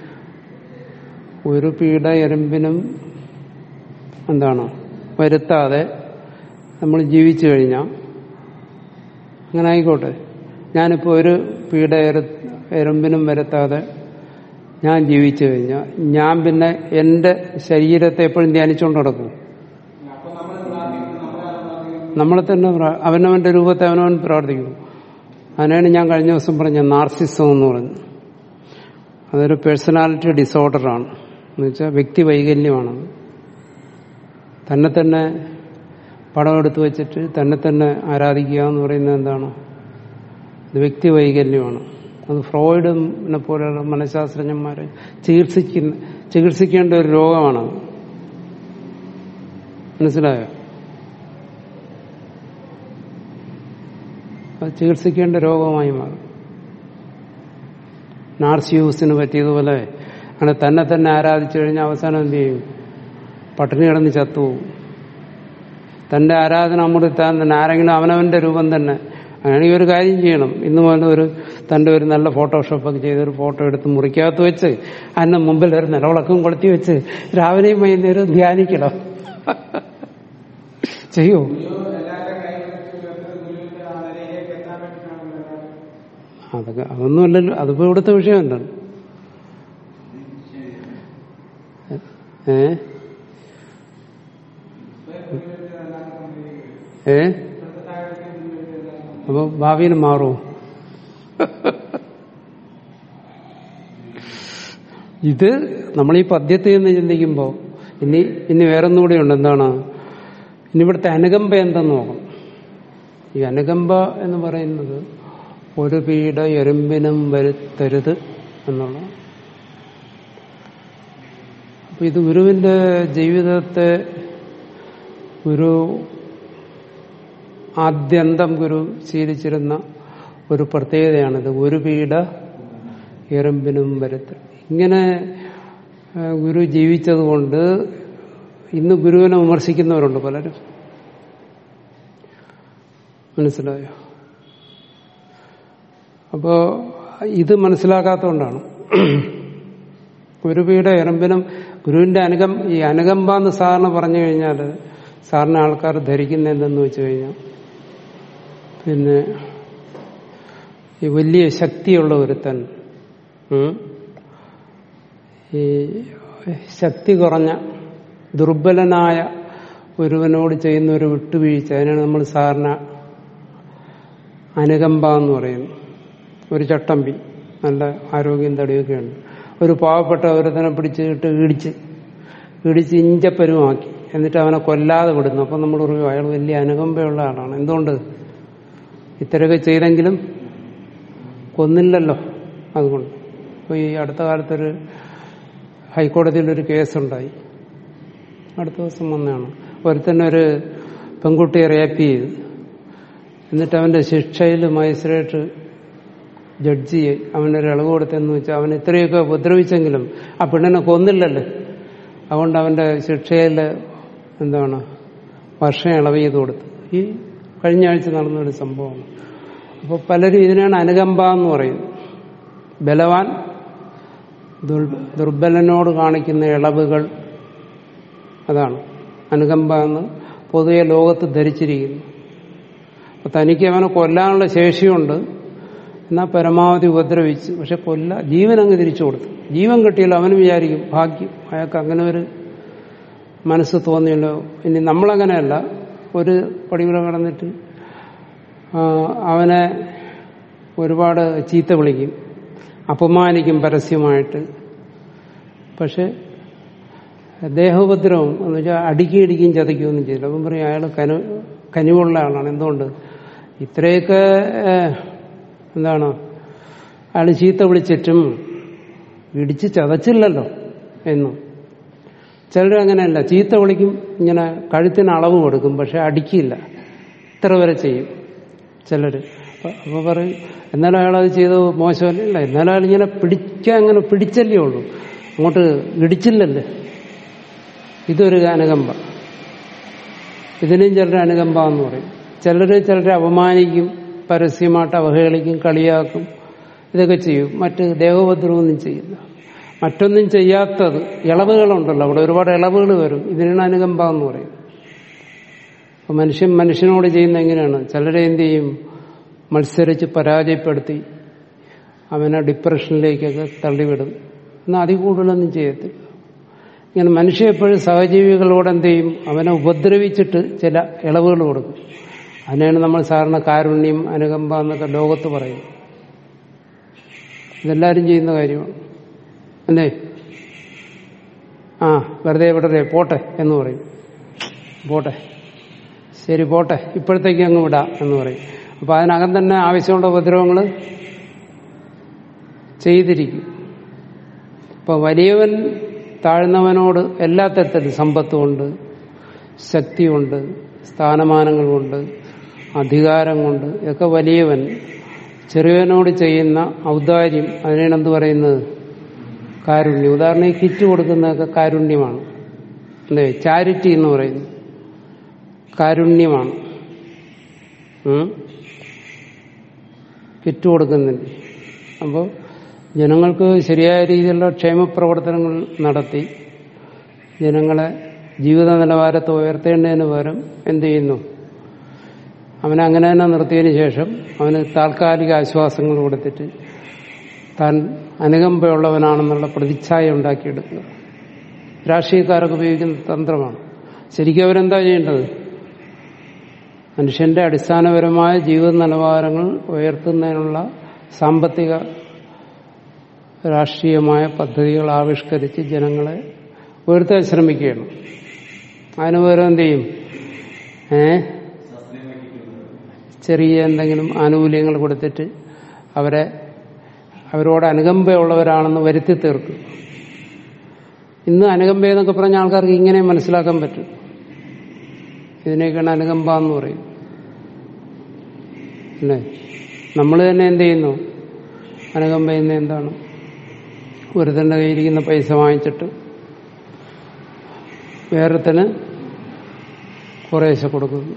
ഒരു പീഡ എറുമ്പിനും എന്താണ് വരുത്താതെ നമ്മൾ ജീവിച്ചു കഴിഞ്ഞാൽ അങ്ങനെ ആയിക്കോട്ടെ ഞാനിപ്പോ ഒരു പീഡ എറു എറുമ്പിനും വരുത്താതെ ഞാൻ ജീവിച്ചു കഴിഞ്ഞാൽ ഞാൻ പിന്നെ എന്റെ ശരീരത്തെ എപ്പോഴും ധ്യാനിച്ചുകൊണ്ട് നടക്കും അപ്പൊ നമ്മൾ പ്രാർത്ഥിക്കുന്നത് നമ്മളാണ് പ്രാർത്ഥിക്കുന്നത് നമ്മളെ തന്നെ പ്രാ- അവനവന്റെ രൂപത്തെ അവനവൻ പ്രാർത്ഥിക്കുന്നു അതിനാണ് ഞാൻ കഴിഞ്ഞ ദിവസം പറഞ്ഞ നാർസിസം എന്ന് പറഞ്ഞു അതൊരു പേഴ്സണാലിറ്റി ഡിസോർഡറാണ് എന്ന് വെച്ചാൽ വ്യക്തി വൈകല്യമാണ് തന്നെ തന്നെ പടം എടുത്തു വെച്ചിട്ട് തന്നെ തന്നെ ആരാധിക്കുക എന്ന് പറയുന്നത് എന്താണ് ഇത് വ്യക്തി വൈകല്യമാണ് അത് ഫ്രോയിഡിനെ പോലെയുള്ള മനഃശാസ്ത്രജ്ഞന്മാരെ ചികിത്സിക്കുന്ന ചികിത്സിക്കേണ്ട ഒരു രോഗമാണത് മനസ്സിലായോ അത് ചികിത്സിക്കേണ്ട രോഗമായി മാറും നാർസിയൂസിന് പറ്റിയതുപോലെ അങ്ങനെ തന്നെ തന്നെ ആരാധിച്ചു കഴിഞ്ഞാൽ അവസാനം എന്ത് ചെയ്യും പട്ടിണി കിടന്ന് ചത്തുപോകും തന്റെ ആരാധന അമൃതി താൻ തന്നെ ആരെങ്കിലും അവനവന്റെ രൂപം തന്നെ അങ്ങനെയാണെങ്കിൽ ഒരു കാര്യം ചെയ്യണം ഇന്ന് മുതൽ ഒരു തന്റെ ഒരു നല്ല ഫോട്ടോഷോപ്പൊക്കെ ചെയ്ത് ഒരു ഫോട്ടോ എടുത്ത് മുറിക്കകത്ത് വെച്ച് അതിന്റെ മുമ്പിൽ ഒരു നിലവിളക്കം കൊളുത്തി വെച്ച് രാവിലെയും വൈകുന്നേരവും ധ്യാനിക്കണം ചെയ്യൂ ഗുരു എല്ലാവരുടെ കൈ വെച്ച് ഉയർത്തി ഗുരുവിന്റെ ആ നിലയിലേക്ക് എത്താൻ വേണ്ടിയിട്ടാണ് അതൊക്കെ അതൊന്നുമല്ലല്ലോ അതിപ്പോ ഇവിടുത്തെ വിഷയം എന്താണ് ഏ ഏ അപ്പൊ ഭാവിയിൽ മാറുമോ ഇത് നമ്മൾ ഈ പദ്യത്തിൽ നിന്ന് ചിന്തിക്കുമ്പോ ഇനി ഇനി വേറൊന്നുകൂടി ഉണ്ട് എന്താണ് ഇനി ഇവിടുത്തെ അനുകമ്പ എന്തെന്ന് നോക്കണം ഈ അനുകമ്പ എന്ന് പറയുന്നത് ഒരു പീഡ എറുമ്പിനും വരുത്തരുത് എന്നുള്ള അപ്പൊ ഇത് ഗുരുവിന്റെ ജീവിതത്തെ ഗുരു ആദ്യന്തം ഗുരു ശീലിച്ചിരുന്ന ഒരു പ്രത്യേകതയാണിത് ഒരു പീഡ എറുമ്പിനും വരുത്തരുത് ഇങ്ങനെ ആ, ഗുരു ജീവിച്ചതുകൊണ്ട് ഇന്ന് ഗുരുവിനെ വിമർശിക്കുന്നവരുണ്ട് പലരും മനസ്സിലായോ അപ്പോ ഇത് മനസ്സിലാക്കാത്തതുകൊണ്ടാണ് ഒരു പീഡ എറുമ്പിനും ഗുരുവിന്റെ അനുകം ഈ അനുകമ്പ എന്ന് സാറിന് പറഞ്ഞു കഴിഞ്ഞാൽ സാറിന് ആൾക്കാർ ധരിക്കുന്ന എന്തെന്ന് വെച്ച് കഴിഞ്ഞാൽ പിന്നെ ഈ വലിയ ശക്തിയുള്ള ഒരുത്തൻ ഉം, ഈ ശക്തി കുറഞ്ഞ ദുർബലനായ ഒരുവനോട് ചെയ്യുന്ന ഒരു വിട്ടുവീഴ്ച അതിനാണ് നമ്മൾ സാറിന് അനുകമ്പ എന്ന് പറയുന്നത് ഒരു ചട്ടമ്പി നല്ല ആരോഗ്യം തടിയൊക്കെ ഉണ്ട് ഒരു പാവപ്പെട്ട ഒരുത്തനെ പിടിച്ചിട്ട് ഇടിച്ച് ഇടിച്ച് ഇഞ്ചപ്പരുമാക്കി എന്നിട്ട് അവനെ കൊല്ലാതെ വിടുന്നു അപ്പം നമ്മൾ പറയും അയാൾ വലിയ അനുകമ്പയുള്ള ആളാണ് എന്തുകൊണ്ട് ഇത്രയൊക്കെ ചെയ്തെങ്കിലും കൊന്നില്ലല്ലോ അതുകൊണ്ട് അപ്പോൾ ഈ അടുത്ത കാലത്തൊരു ഹൈക്കോടതിയിലൊരു കേസുണ്ടായി അടുത്ത ദിവസം വന്നതാണ് ഒരുത്തന്നെ ഒരു പെൺകുട്ടിയെ റേപ്പ് ചെയ്ത് എന്നിട്ട് അവന്റെ ശിക്ഷയിൽ മജിസ്ട്രേറ്റ് ജഡ്ജി അവനൊരു ഇളവ് കൊടുത്തെന്ന് വെച്ചാൽ അവൻ ഇത്രയൊക്കെ ഉപദ്രവിച്ചെങ്കിലും ആ പെണ്ണിനെ കൊന്നില്ലല്ലോ അതുകൊണ്ട് അവന്റെ ശിക്ഷയിൽ എന്താണ് വർഷം ഇളവ് ചെയ്ത് കൊടുത്തു ഈ കഴിഞ്ഞ ആഴ്ച നടന്ന ഒരു സംഭവമാണ് അപ്പോൾ പലരും ഇതിനാണ് അനുകമ്പ എന്ന് പറയുന്നത് ബലവാൻ ദുർ- ദുർബലനോട് കാണിക്കുന്ന ഇളവുകൾ അതാണ് അനുകമ്പ എന്ന് പൊതുവെ ലോകത്ത് ധരിച്ചിരിക്കുന്നു അപ്പൊ തനിക്ക് അവനെ കൊല്ലാനുള്ള ശേഷിയുണ്ട് എന്നാൽ പരമാവധി ഉപദ്രവിച്ച് പക്ഷെ കൊല്ല ജീവൻ അങ്ങ് തിരിച്ചു കൊടുത്തു ജീവൻ കിട്ടിയാൽ അവന് വിചാരിക്കും ഭാഗ്യം അയാൾക്ക് അങ്ങനെ ഒരു മനസ്സ് തോന്നിയല്ലോ ഇനി നമ്മളങ്ങനെയല്ല ഒരു പടികൂടെ കടന്നിട്ട് ആ, അവനെ ഒരുപാട് ചീത്ത വിളിക്കും അപമാനിക്കും പരസ്യമായിട്ട് പക്ഷെ ദേഹോപദ്രവം എന്ന് വെച്ചാൽ അടുക്കി ഇടിക്കും ചതയ്ക്കുകയൊന്നും ചെയ്യില്ല അപ്പം പറയും അയാൾ കനു കനിവുള്ള ആളാണ് എന്തുകൊണ്ട് ഇത്രയൊക്കെ ഏഹ്, എന്താണ് അയാൾ ചീത്ത വിളിച്ചിട്ടും ഇടിച്ച് ചതച്ചില്ലല്ലോ എന്നും ചിലർ അങ്ങനെയല്ല ചീത്ത വിളിക്കും ഇങ്ങനെ കഴുത്തിന് അളവ് കൊടുക്കും പക്ഷെ അടിക്കില്ല ഇത്ര വരെ ചെയ്യും ചിലര് അപ്പൊ അപ്പൊ പറയും എന്നാലും അയാൾ അത് ചെയ്ത് മോശമല്ല ഇല്ല എന്നാലും അയാൾ ഇങ്ങനെ പിടിക്കാൻ അങ്ങനെ പിടിച്ചല്ലേ ഉള്ളൂ അങ്ങോട്ട് ഇടിച്ചില്ലല്ലേ ഇതൊരു അനുകമ്പ ഇതിനും ചിലർ അനുകമ്പ എന്ന് പറയും ചിലർ ചിലരെ അപമാനിക്കും പരസ്യമായിട്ട് അവഹേളിക്കും കളിയാക്കും ഇതൊക്കെ ചെയ്യും മറ്റ് ദേഹോപദ്രവമൊന്നും ചെയ്യില്ല മറ്റൊന്നും ചെയ്യാത്തത് ഇളവുകളുണ്ടല്ലോ അവിടെ ഒരുപാട് ഇളവുകൾ വരും ഇതിനാണ് അനുകമ്പ എന്ന് പറയും അപ്പൊ മനുഷ്യൻ മനുഷ്യനോട് ചെയ്യുന്ന എങ്ങനെയാണ് ചിലരെ എന്ത് ചെയ്യും മത്സരിച്ച് പരാജയപ്പെടുത്തി അവനെ ഡിപ്രഷനിലേക്കൊക്കെ തള്ളിവിടും എന്നാൽ അതിൽ കൂടുതലൊന്നും ചെയ്യത്തില്ല ഇങ്ങനെ മനുഷ്യ എപ്പോഴും സഹജീവികളോട് എന്ത് ചെയ്യും അവനെ ഉപദ്രവിച്ചിട്ട് ചില ഇളവുകൾ കൊടുക്കും അതിനാണ് നമ്മൾ സാധാരണ കാരുണ്യം അനുകമ്പ എന്നൊക്കെ ലോകത്ത് പറയും ഇതെല്ലാവരും ചെയ്യുന്ന കാര്യമാണ് അല്ലേ ആ വെറുതെ വിടരെ പോട്ടെ എന്ന് പറയും പോട്ടെ ശരി പോട്ടെ ഇപ്പോഴത്തേക്ക് അങ്ങ് വിടാം എന്ന് പറയും അപ്പൊ അതിനകം തന്നെ ആവശ്യമുള്ള ഉപദ്രവങ്ങൾ ചെയ്തിരിക്കും ഇപ്പൊ വലിയവൻ താഴ്ന്നവനോട് എല്ലാ തരത്തിലും സമ്പത്തുമുണ്ട് ശക്തിയുണ്ട് സ്ഥാനമാനങ്ങൾ കൊണ്ട് അധികാരം കൊണ്ട് ഒക്കെ വലിയവൻ ചെറിയവനോട് ചെയ്യുന്ന ഔദാര്യം അതിനാണ് എന്ത് പറയുന്നത് കാരുണ്യം ഉദാഹരണം ഈ കിറ്റ് കൊടുക്കുന്നതൊക്കെ കാരുണ്യമാണ് അല്ലേ ചാരിറ്റി എന്ന് പറയുന്നു കാരുണ്യമാണ് ഉം? കിറ്റ് കൊടുക്കുന്നുണ്ട് അപ്പോൾ ജനങ്ങൾക്ക് ശരിയായ രീതിയിലുള്ള ക്ഷേമ പ്രവർത്തനങ്ങൾ നടത്തി ജനങ്ങളെ ജീവിത നിലവാരത്തെ ഉയർത്തേണ്ടതിന് പകരം എന്ത് ചെയ്യുന്നു അവനെ അങ്ങനെ തന്നെ നിർത്തിയതിന് ശേഷം അവന് താൽക്കാലിക ആശ്വാസങ്ങൾ കൊടുത്തിട്ട് താൻ അനുകമ്പയുള്ളവനാണെന്നുള്ള പ്രതിച്ഛായ ഉണ്ടാക്കിയെടുക്കുക രാഷ്ട്രീയക്കാരൊക്കെ ഉപയോഗിക്കുന്ന തന്ത്രമാണ് ശരിക്കും അവരെന്താ ചെയ്യേണ്ടത് മനുഷ്യന്റെ അടിസ്ഥാനപരമായ ജീവിത നിലവാരങ്ങൾ ഉയർത്തുന്നതിനുള്ള സാമ്പത്തിക രാഷ്ട്രീയമായ പദ്ധതികൾ ആവിഷ്കരിച്ച് ജനങ്ങളെ ഉയർത്താൻ ശ്രമിക്കുകയാണ് അതിന് പകരം എന്ത് ചെയ്യും ഏ ചെറിയ എന്തെങ്കിലും ആനുകൂല്യങ്ങൾ കൊടുത്തിട്ട് അവരെ അവരോട് അനുകമ്പയുള്ളവരാണെന്ന് വരുത്തി തീർക്കും ഇന്ന് അനുകമ്പ എന്നൊക്കെ പറഞ്ഞ ആൾക്കാർക്ക് ഇങ്ങനെ മനസ്സിലാക്കാൻ പറ്റും ഇതിനെയൊക്കെയാണ് അനുകമ്പ എന്ന് പറയും അല്ലേ നമ്മൾ തന്നെ എന്ത് ചെയ്യുന്നു അനുകമ്പ എന്ന എന്താണ് ഒരുത്തന്റെ കയ്യിരിക്കുന്ന പൈസ വാങ്ങിച്ചിട്ട് വേറെത്തിന് കുറേശ്ശെ കൊടുക്കുന്നു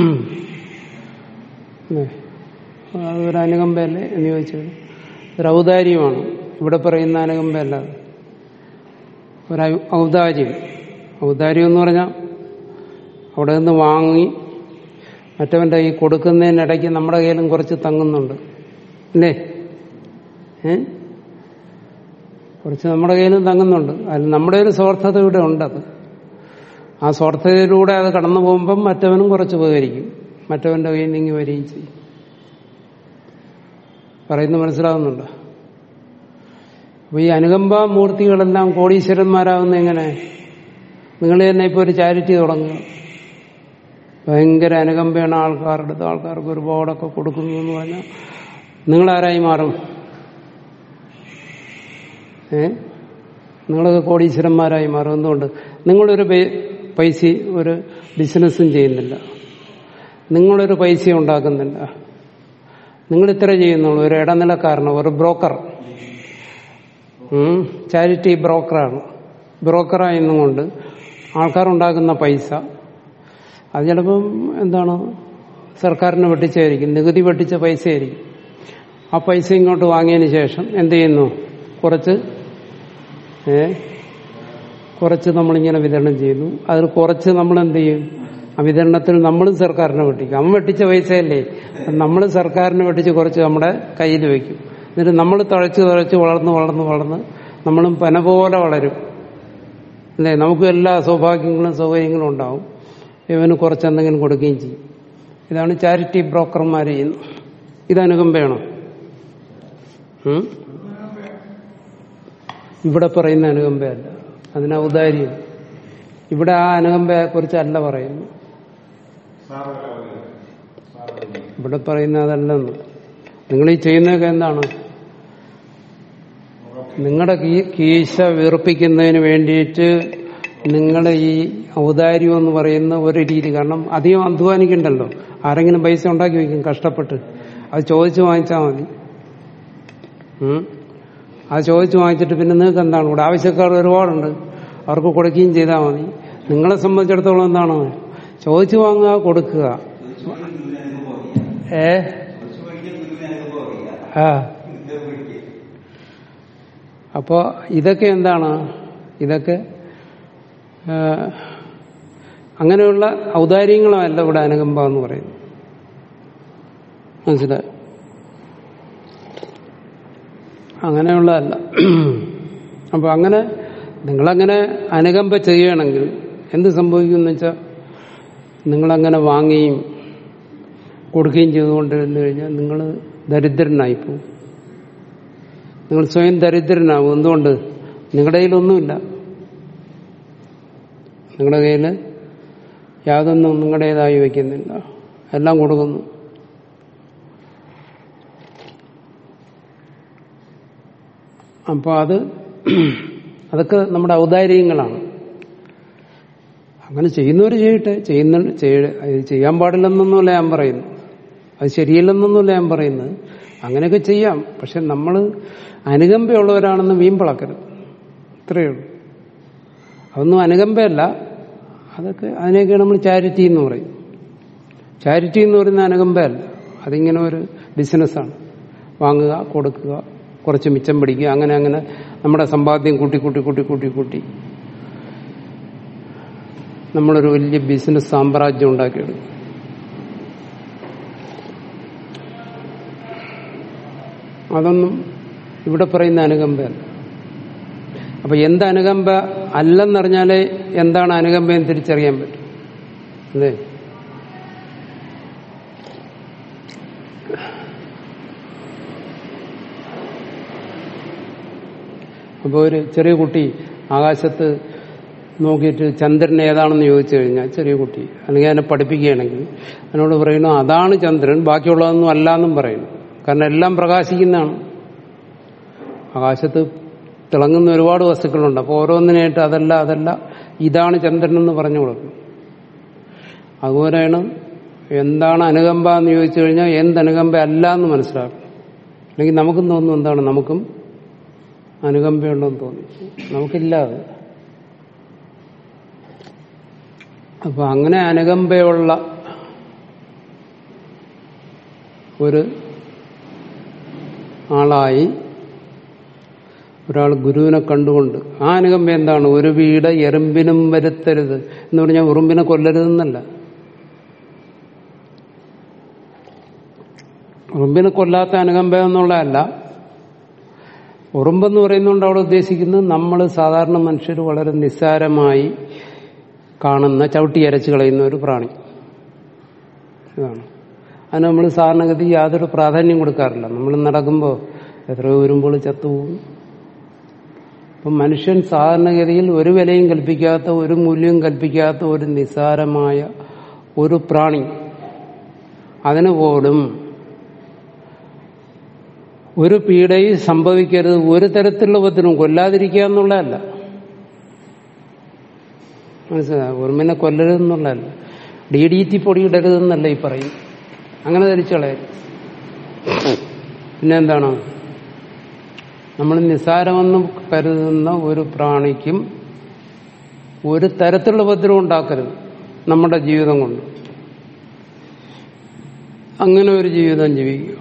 അല്ലേ അതൊരു അനുകമ്പയല്ലേ എന്ന് ചോദിച്ചത് ഒരു ഔദാര്യമാണ് ഇവിടെ പറയുന്ന അനുകമ്പയല്ല അത്. ഒരു ഔ- ഔദാര്യം ഔദാര്യം എന്ന് പറഞ്ഞാൽ അവിടെ നിന്ന് വാങ്ങി മറ്റവന്റെ കൈ കൊടുക്കുന്നതിനിടയ്ക്ക് നമ്മുടെ കയ്യിലും കുറച്ച് തങ്ങുന്നുണ്ട് അല്ലേ ഏ കുറച്ച് നമ്മുടെ കയ്യിലും തങ്ങുന്നുണ്ട് അതിൽ നമ്മുടെ ഒരു സ്വാർത്ഥത ഇവിടെ ഉണ്ടത് ആ സ്വാർത്ഥതയിലൂടെ അത് കടന്നു പോകുമ്പം മറ്റവനും കുറച്ച് ഉപകരിക്കും മറ്റവന്റെ കയ്യിൽ നീങ്ങി വരികയും ചെയ്യും പറയുന്നത് മനസ്സിലാവുന്നുണ്ടോ അപ്പൊ ഈ അനുകമ്പാ മൂർത്തികളെല്ലാം കോടീശ്വരന്മാരാകുന്ന എങ്ങനെ നിങ്ങൾ തന്നെ ഇപ്പൊ ഒരു ചാരിറ്റി തുടങ്ങുക ഭയങ്കര അനുകമ്പയാണ് ആൾക്കാരുടെ അടുത്ത് ആൾക്കാർക്ക് ഒരുപാടൊക്കെ കൊടുക്കുന്നു എന്ന് പറഞ്ഞാൽ നിങ്ങളാരായി മാറും ഏ നിങ്ങളൊക്കെ കോടീശ്വരന്മാരായി മാറും എന്തുകൊണ്ട് നിങ്ങളൊരു പൈ- പൈസ ഒരു ബിസിനസ്സും ചെയ്യുന്നില്ല നിങ്ങളൊരു പൈസ ഉണ്ടാക്കുന്നില്ല നിങ്ങൾ ഇത്ര ചെയ്യുന്നുള്ളൂ ഒരു ഇടനിലക്കാരനോ ഒരു ബ്രോക്കർ ഉം, ചാരിറ്റി ബ്രോക്കറാണ് ബ്രോക്കറായെന്നും കൊണ്ട് ആൾക്കാരുണ്ടാക്കുന്ന പൈസ അത് ചിലപ്പം എന്താണ് സർക്കാരിന് വെട്ടിച്ചായിരിക്കും നികുതി വെട്ടിച്ച പൈസയായിരിക്കും ആ പൈസ ഇങ്ങോട്ട് വാങ്ങിയതിന് ശേഷം എന്ത് ചെയ്യുന്നു കുറച്ച് ഏ കുറച്ച് നമ്മളിങ്ങനെ വിതരണം ചെയ്യുന്നു അതിൽ കുറച്ച് നമ്മൾ എന്ത് ചെയ്യും ആ വിതരണത്തിൽ നമ്മളും സർക്കാരിനെ വെട്ടിക്കും അവൻ വെട്ടിച്ച പൈസയല്ലേ നമ്മൾ സർക്കാരിന് വെട്ടിച്ച് കുറച്ച് നമ്മുടെ കയ്യിൽ വെക്കും എന്നിട്ട് നമ്മൾ തഴച്ച് തഴച്ച് വളർന്ന് വളർന്ന് വളർന്ന് നമ്മളും പന പോലെ വളരും അല്ലേ നമുക്ക് എല്ലാ സൗഭാഗ്യങ്ങളും സൗകര്യങ്ങളും ഉണ്ടാവും ഇവന് കുറച്ചെന്തെങ്കിലും കൊടുക്കുകയും ചെയ്യും ഇതാണ് ചാരിറ്റി ബ്രോക്കർമാർ ചെയ്യുന്നത് ഇത് അനുകമ്പയാണോ ഉം? ഇവിടെ പറയുന്ന അനുകമ്പയല്ല അതിന് ഔദാര്യം ഇവിടെ ആ അനുകമ്പയെ കുറിച്ചല്ല പറയുന്നു ഇവിടെ പറയുന്ന അതല്ലെന്ന് നിങ്ങൾ ഈ ചെയ്യുന്നതൊക്കെ എന്താണ് നിങ്ങളുടെ കീശ വീർപ്പിക്കുന്നതിന് വേണ്ടിയിട്ട് നിങ്ങളെ ഈ ഔദാര്യം എന്ന് പറയുന്ന ഒരു രീതി കാരണം അധികം അധ്വാനിക്കണ്ടല്ലോ ആരെങ്കിലും പൈസ ഉണ്ടാക്കി വയ്ക്കും കഷ്ടപ്പെട്ട് അത് ചോദിച്ചു വാങ്ങിച്ചാൽ മതി ഉം. അത് ചോദിച്ചു വാങ്ങിച്ചിട്ട് പിന്നെ നിങ്ങൾക്ക് എന്താണ് ഇവിടെ ആവശ്യക്കാർ ഒരുപാടുണ്ട് അവർക്ക് കൊടുക്കുകയും ചെയ്താൽ മതി നിങ്ങളെ സംബന്ധിച്ചിടത്തോളം എന്താണ് ചോദിച്ചു വാങ്ങുക കൊടുക്കുക ഏ ആ അപ്പോ ഇതൊക്കെ എന്താണ് ഇതൊക്കെ ആ, അങ്ങനെയുള്ള ഔദാര്യങ്ങളുമല്ല ഇവിടെ അനുകമ്പ എന്ന് പറയുന്നത് മനസ്സിലായി അങ്ങനെയുള്ളതല്ല അപ്പൊ അങ്ങനെ നിങ്ങളങ്ങനെ അനുകമ്പ ചെയ്യണമെങ്കിൽ എന്ത് സംഭവിക്കുമെന്ന് വെച്ചാൽ നിങ്ങളങ്ങനെ വാങ്ങുകയും കൊടുക്കുകയും ചെയ്തുകൊണ്ടിരുന്നു കഴിഞ്ഞാൽ നിങ്ങൾ ദരിദ്രനായിപ്പോവും നിങ്ങൾ സ്വയം ദരിദ്രനാവും എന്തുകൊണ്ട് നിങ്ങളുടെ കയ്യിലൊന്നുമില്ല നിങ്ങളുടെ കയ്യിൽ യാതൊന്നും നിങ്ങളുടേതായി വയ്ക്കുന്നില്ല എല്ലാം കൊടുക്കുന്നു അപ്പോൾ അത് അതൊക്കെ നമ്മുടെ ഔദാര്യങ്ങളാണ് അങ്ങനെ ചെയ്യുന്നവർ ചെയ്യട്ടെ ചെയ്യുന്ന ചെയ്യ- അത് ചെയ്യാൻ പാടില്ലെന്നൊന്നുമല്ല ഞാൻ പറയുന്നു അത് ശരിയല്ലെന്നൊന്നുമല്ല ഞാൻ പറയുന്നത് അങ്ങനെയൊക്കെ ചെയ്യാം പക്ഷെ നമ്മൾ അനുകമ്പയുള്ളവരാണെന്ന് വീമ്പിളക്കരുത് ഇത്രയേ ഉള്ളൂ അതൊന്നും അനുകമ്പയല്ല അതൊക്കെ അതിനെയൊക്കെ നമ്മൾ ചാരിറ്റി എന്ന് പറയും ചാരിറ്റി എന്ന് പറയുന്ന അനുകമ്പയല്ല അതിങ്ങനെ ഒരു ബിസിനസ്സാണ് വാങ്ങുക കൊടുക്കുക കുറച്ച് മിച്ചം പിടിക്കുക അങ്ങനെ അങ്ങനെ നമ്മുടെ സമ്പാദ്യം കൂട്ടി കൂട്ടി കൂട്ടി കൂട്ടി കൂട്ടി നമ്മളൊരു വലിയ ബിസിനസ് സാമ്രാജ്യം ഉണ്ടാക്കിയെടുക്കും അതൊന്നും ഇവിടെ പറയുന്ന അനുകമ്പയല്ല അപ്പൊ എന്ത് അനുകമ്പ അല്ലെന്നറിഞ്ഞാലേ എന്താണ് അനുകമ്പയെന്ന് തിരിച്ചറിയാൻ പറ്റും അല്ലേ അപ്പോൾ ഒരു ചെറിയ കുട്ടി ആകാശത്ത് നോക്കിയിട്ട് ചന്ദ്രൻ ഏതാണെന്ന് ചോദിച്ചു കഴിഞ്ഞാൽ ചെറിയ കുട്ടി അല്ലെങ്കിൽ അതിനെ പഠിപ്പിക്കുകയാണെങ്കിൽ അതിനോട് പറയുന്നു അതാണ് ചന്ദ്രൻ ബാക്കിയുള്ളതൊന്നും അല്ല എന്നും പറയുന്നു കാരണം എല്ലാം പ്രകാശിക്കുന്നതാണ് ആകാശത്ത് തിളങ്ങുന്ന ഒരുപാട് വസ്തുക്കളുണ്ട് അപ്പോൾ ഓരോന്നിനായിട്ട് അതല്ല അതല്ല ഇതാണ് ചന്ദ്രൻ എന്ന് പറഞ്ഞു കൊടുക്കും അതുപോലെയാണ് എന്താണ് അനുകമ്പ എന്ന് ചോദിച്ചു കഴിഞ്ഞാൽ എന്ത് അനുകമ്പ അല്ല എന്ന് മനസ്സിലാക്കും അല്ലെങ്കിൽ നമുക്കും തോന്നുന്നു എന്താണ് നമുക്കും അനുകമ്പയുണ്ടെന്ന് തോന്നി നമുക്കില്ല അത് അപ്പൊ അങ്ങനെ അനുകമ്പയുള്ള ഒരു ആളായി ഒരാൾ ഗുരുവിനെ കണ്ടുകൊണ്ട് ആ അനുകമ്പ എന്താണ് ഒരു വീട് എറുമ്പിനും വരുത്തരുത് എന്ന് പറഞ്ഞാൽ ഉറുമ്പിനെ കൊല്ലരുതെന്നല്ല ഉറുമ്പിനെ കൊല്ലാത്ത അനുകമ്പ എന്നുള്ളതല്ല ഉറുമ്പെന്ന് പറയുന്നതുകൊണ്ട് അവിടെ ഉദ്ദേശിക്കുന്നത് നമ്മൾ സാധാരണ മനുഷ്യർ വളരെ നിസ്സാരമായി കാണുന്ന ചവിട്ടി അരച്ച് കളയുന്ന ഒരു പ്രാണി ഇതാണ് അതിന് നമ്മൾ സാധാരണഗതി യാതൊരു പ്രാധാന്യം കൊടുക്കാറില്ല നമ്മൾ നടക്കുമ്പോൾ എത്രയോ ഉരുമ്പോൾ ചത്തുപോകും അപ്പം മനുഷ്യൻ സാധാരണഗതിയിൽ ഒരു വിലയും കൽപ്പിക്കാത്ത ഒരു മൂല്യവും കൽപ്പിക്കാത്ത ഒരു നിസ്സാരമായ ഒരു പ്രാണി അതിന് പോലും ഒരു പീഡയും സംഭവിക്കരുത് ഒരു തരത്തിലുള്ള ഉപദ്രവം കൊല്ലാതിരിക്കുക എന്നുള്ളതല്ല മനസ്സിലായി ഉറുമിനെ കൊല്ലരുതെന്നുള്ളതല്ല ഡി ഡി ടി പൊടി ഇടരുതെന്നല്ല ഈ പറയും അങ്ങനെ ധരിച്ചളയരുത് പിന്നെ എന്താണ് നമ്മൾ നിസ്സാരമെന്ന് കരുതുന്ന ഒരു പ്രാണിക്കും ഒരു തരത്തിലുള്ള ഉപദ്രവം ഉണ്ടാക്കരുത് നമ്മുടെ ജീവിതം കൊണ്ട് അങ്ങനെ ഒരു ജീവിതം ജീവിക്കുക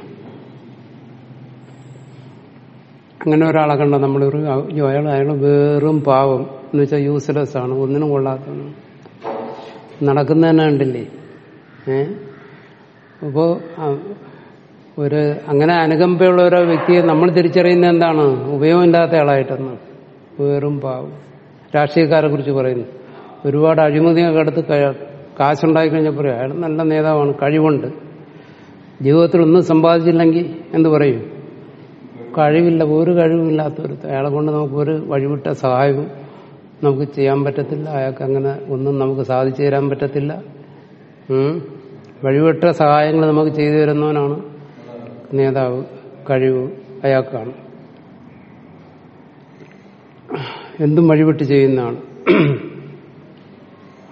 അങ്ങനെ ഒരാളെ കണ്ട നമ്മളൊരു അയ്യോ, അയാൾ അയാൾ വെറും പാവം എന്ന് വെച്ചാൽ യൂസ്ലെസ് ആണ് ഒന്നിനും കൊള്ളാത്തതാണ് നടക്കുന്നതന്നെ കണ്ടില്ലേ ഏ അപ്പോ ആ, ഒരു അങ്ങനെ അനുകമ്പയുള്ള ഓരോ വ്യക്തിയെ നമ്മൾ തിരിച്ചറിയുന്നത് എന്താണ് ഉപയോഗമില്ലാത്ത ആളായിട്ടെന്ന് വെറും പാവം രാഷ്ട്രീയക്കാരെ കുറിച്ച് പറയുന്നു ഒരുപാട് അഴിമതിയൊക്കെ എടുത്ത് ക- കാശുണ്ടാക്കി കഴിഞ്ഞാൽ പറയും അയാൾ നല്ല നേതാവാണ് കഴിവുണ്ട് ജീവിതത്തിൽ ഒന്നും സമ്പാദിച്ചില്ലെങ്കിൽ എന്ത് പറയും കഴിവില്ല ഒരു കഴിവില്ലാത്തൊരു അയാളെ കൊണ്ട് നമുക്ക് ഒരു വഴിവിട്ട സഹായവും നമുക്ക് ചെയ്യാൻ പറ്റത്തില്ല അയാൾക്ക് അങ്ങനെ ഒന്നും നമുക്ക് സാധിച്ചു തരാൻ പറ്റത്തില്ല ഉം. വഴിവിട്ട സഹായങ്ങൾ നമുക്ക് ചെയ്തു തരുന്നവനാണ് നേതാവ് കഴിവ് അയാൾക്കാണ് എന്തും വഴിവിട്ട് ചെയ്യുന്നതാണ്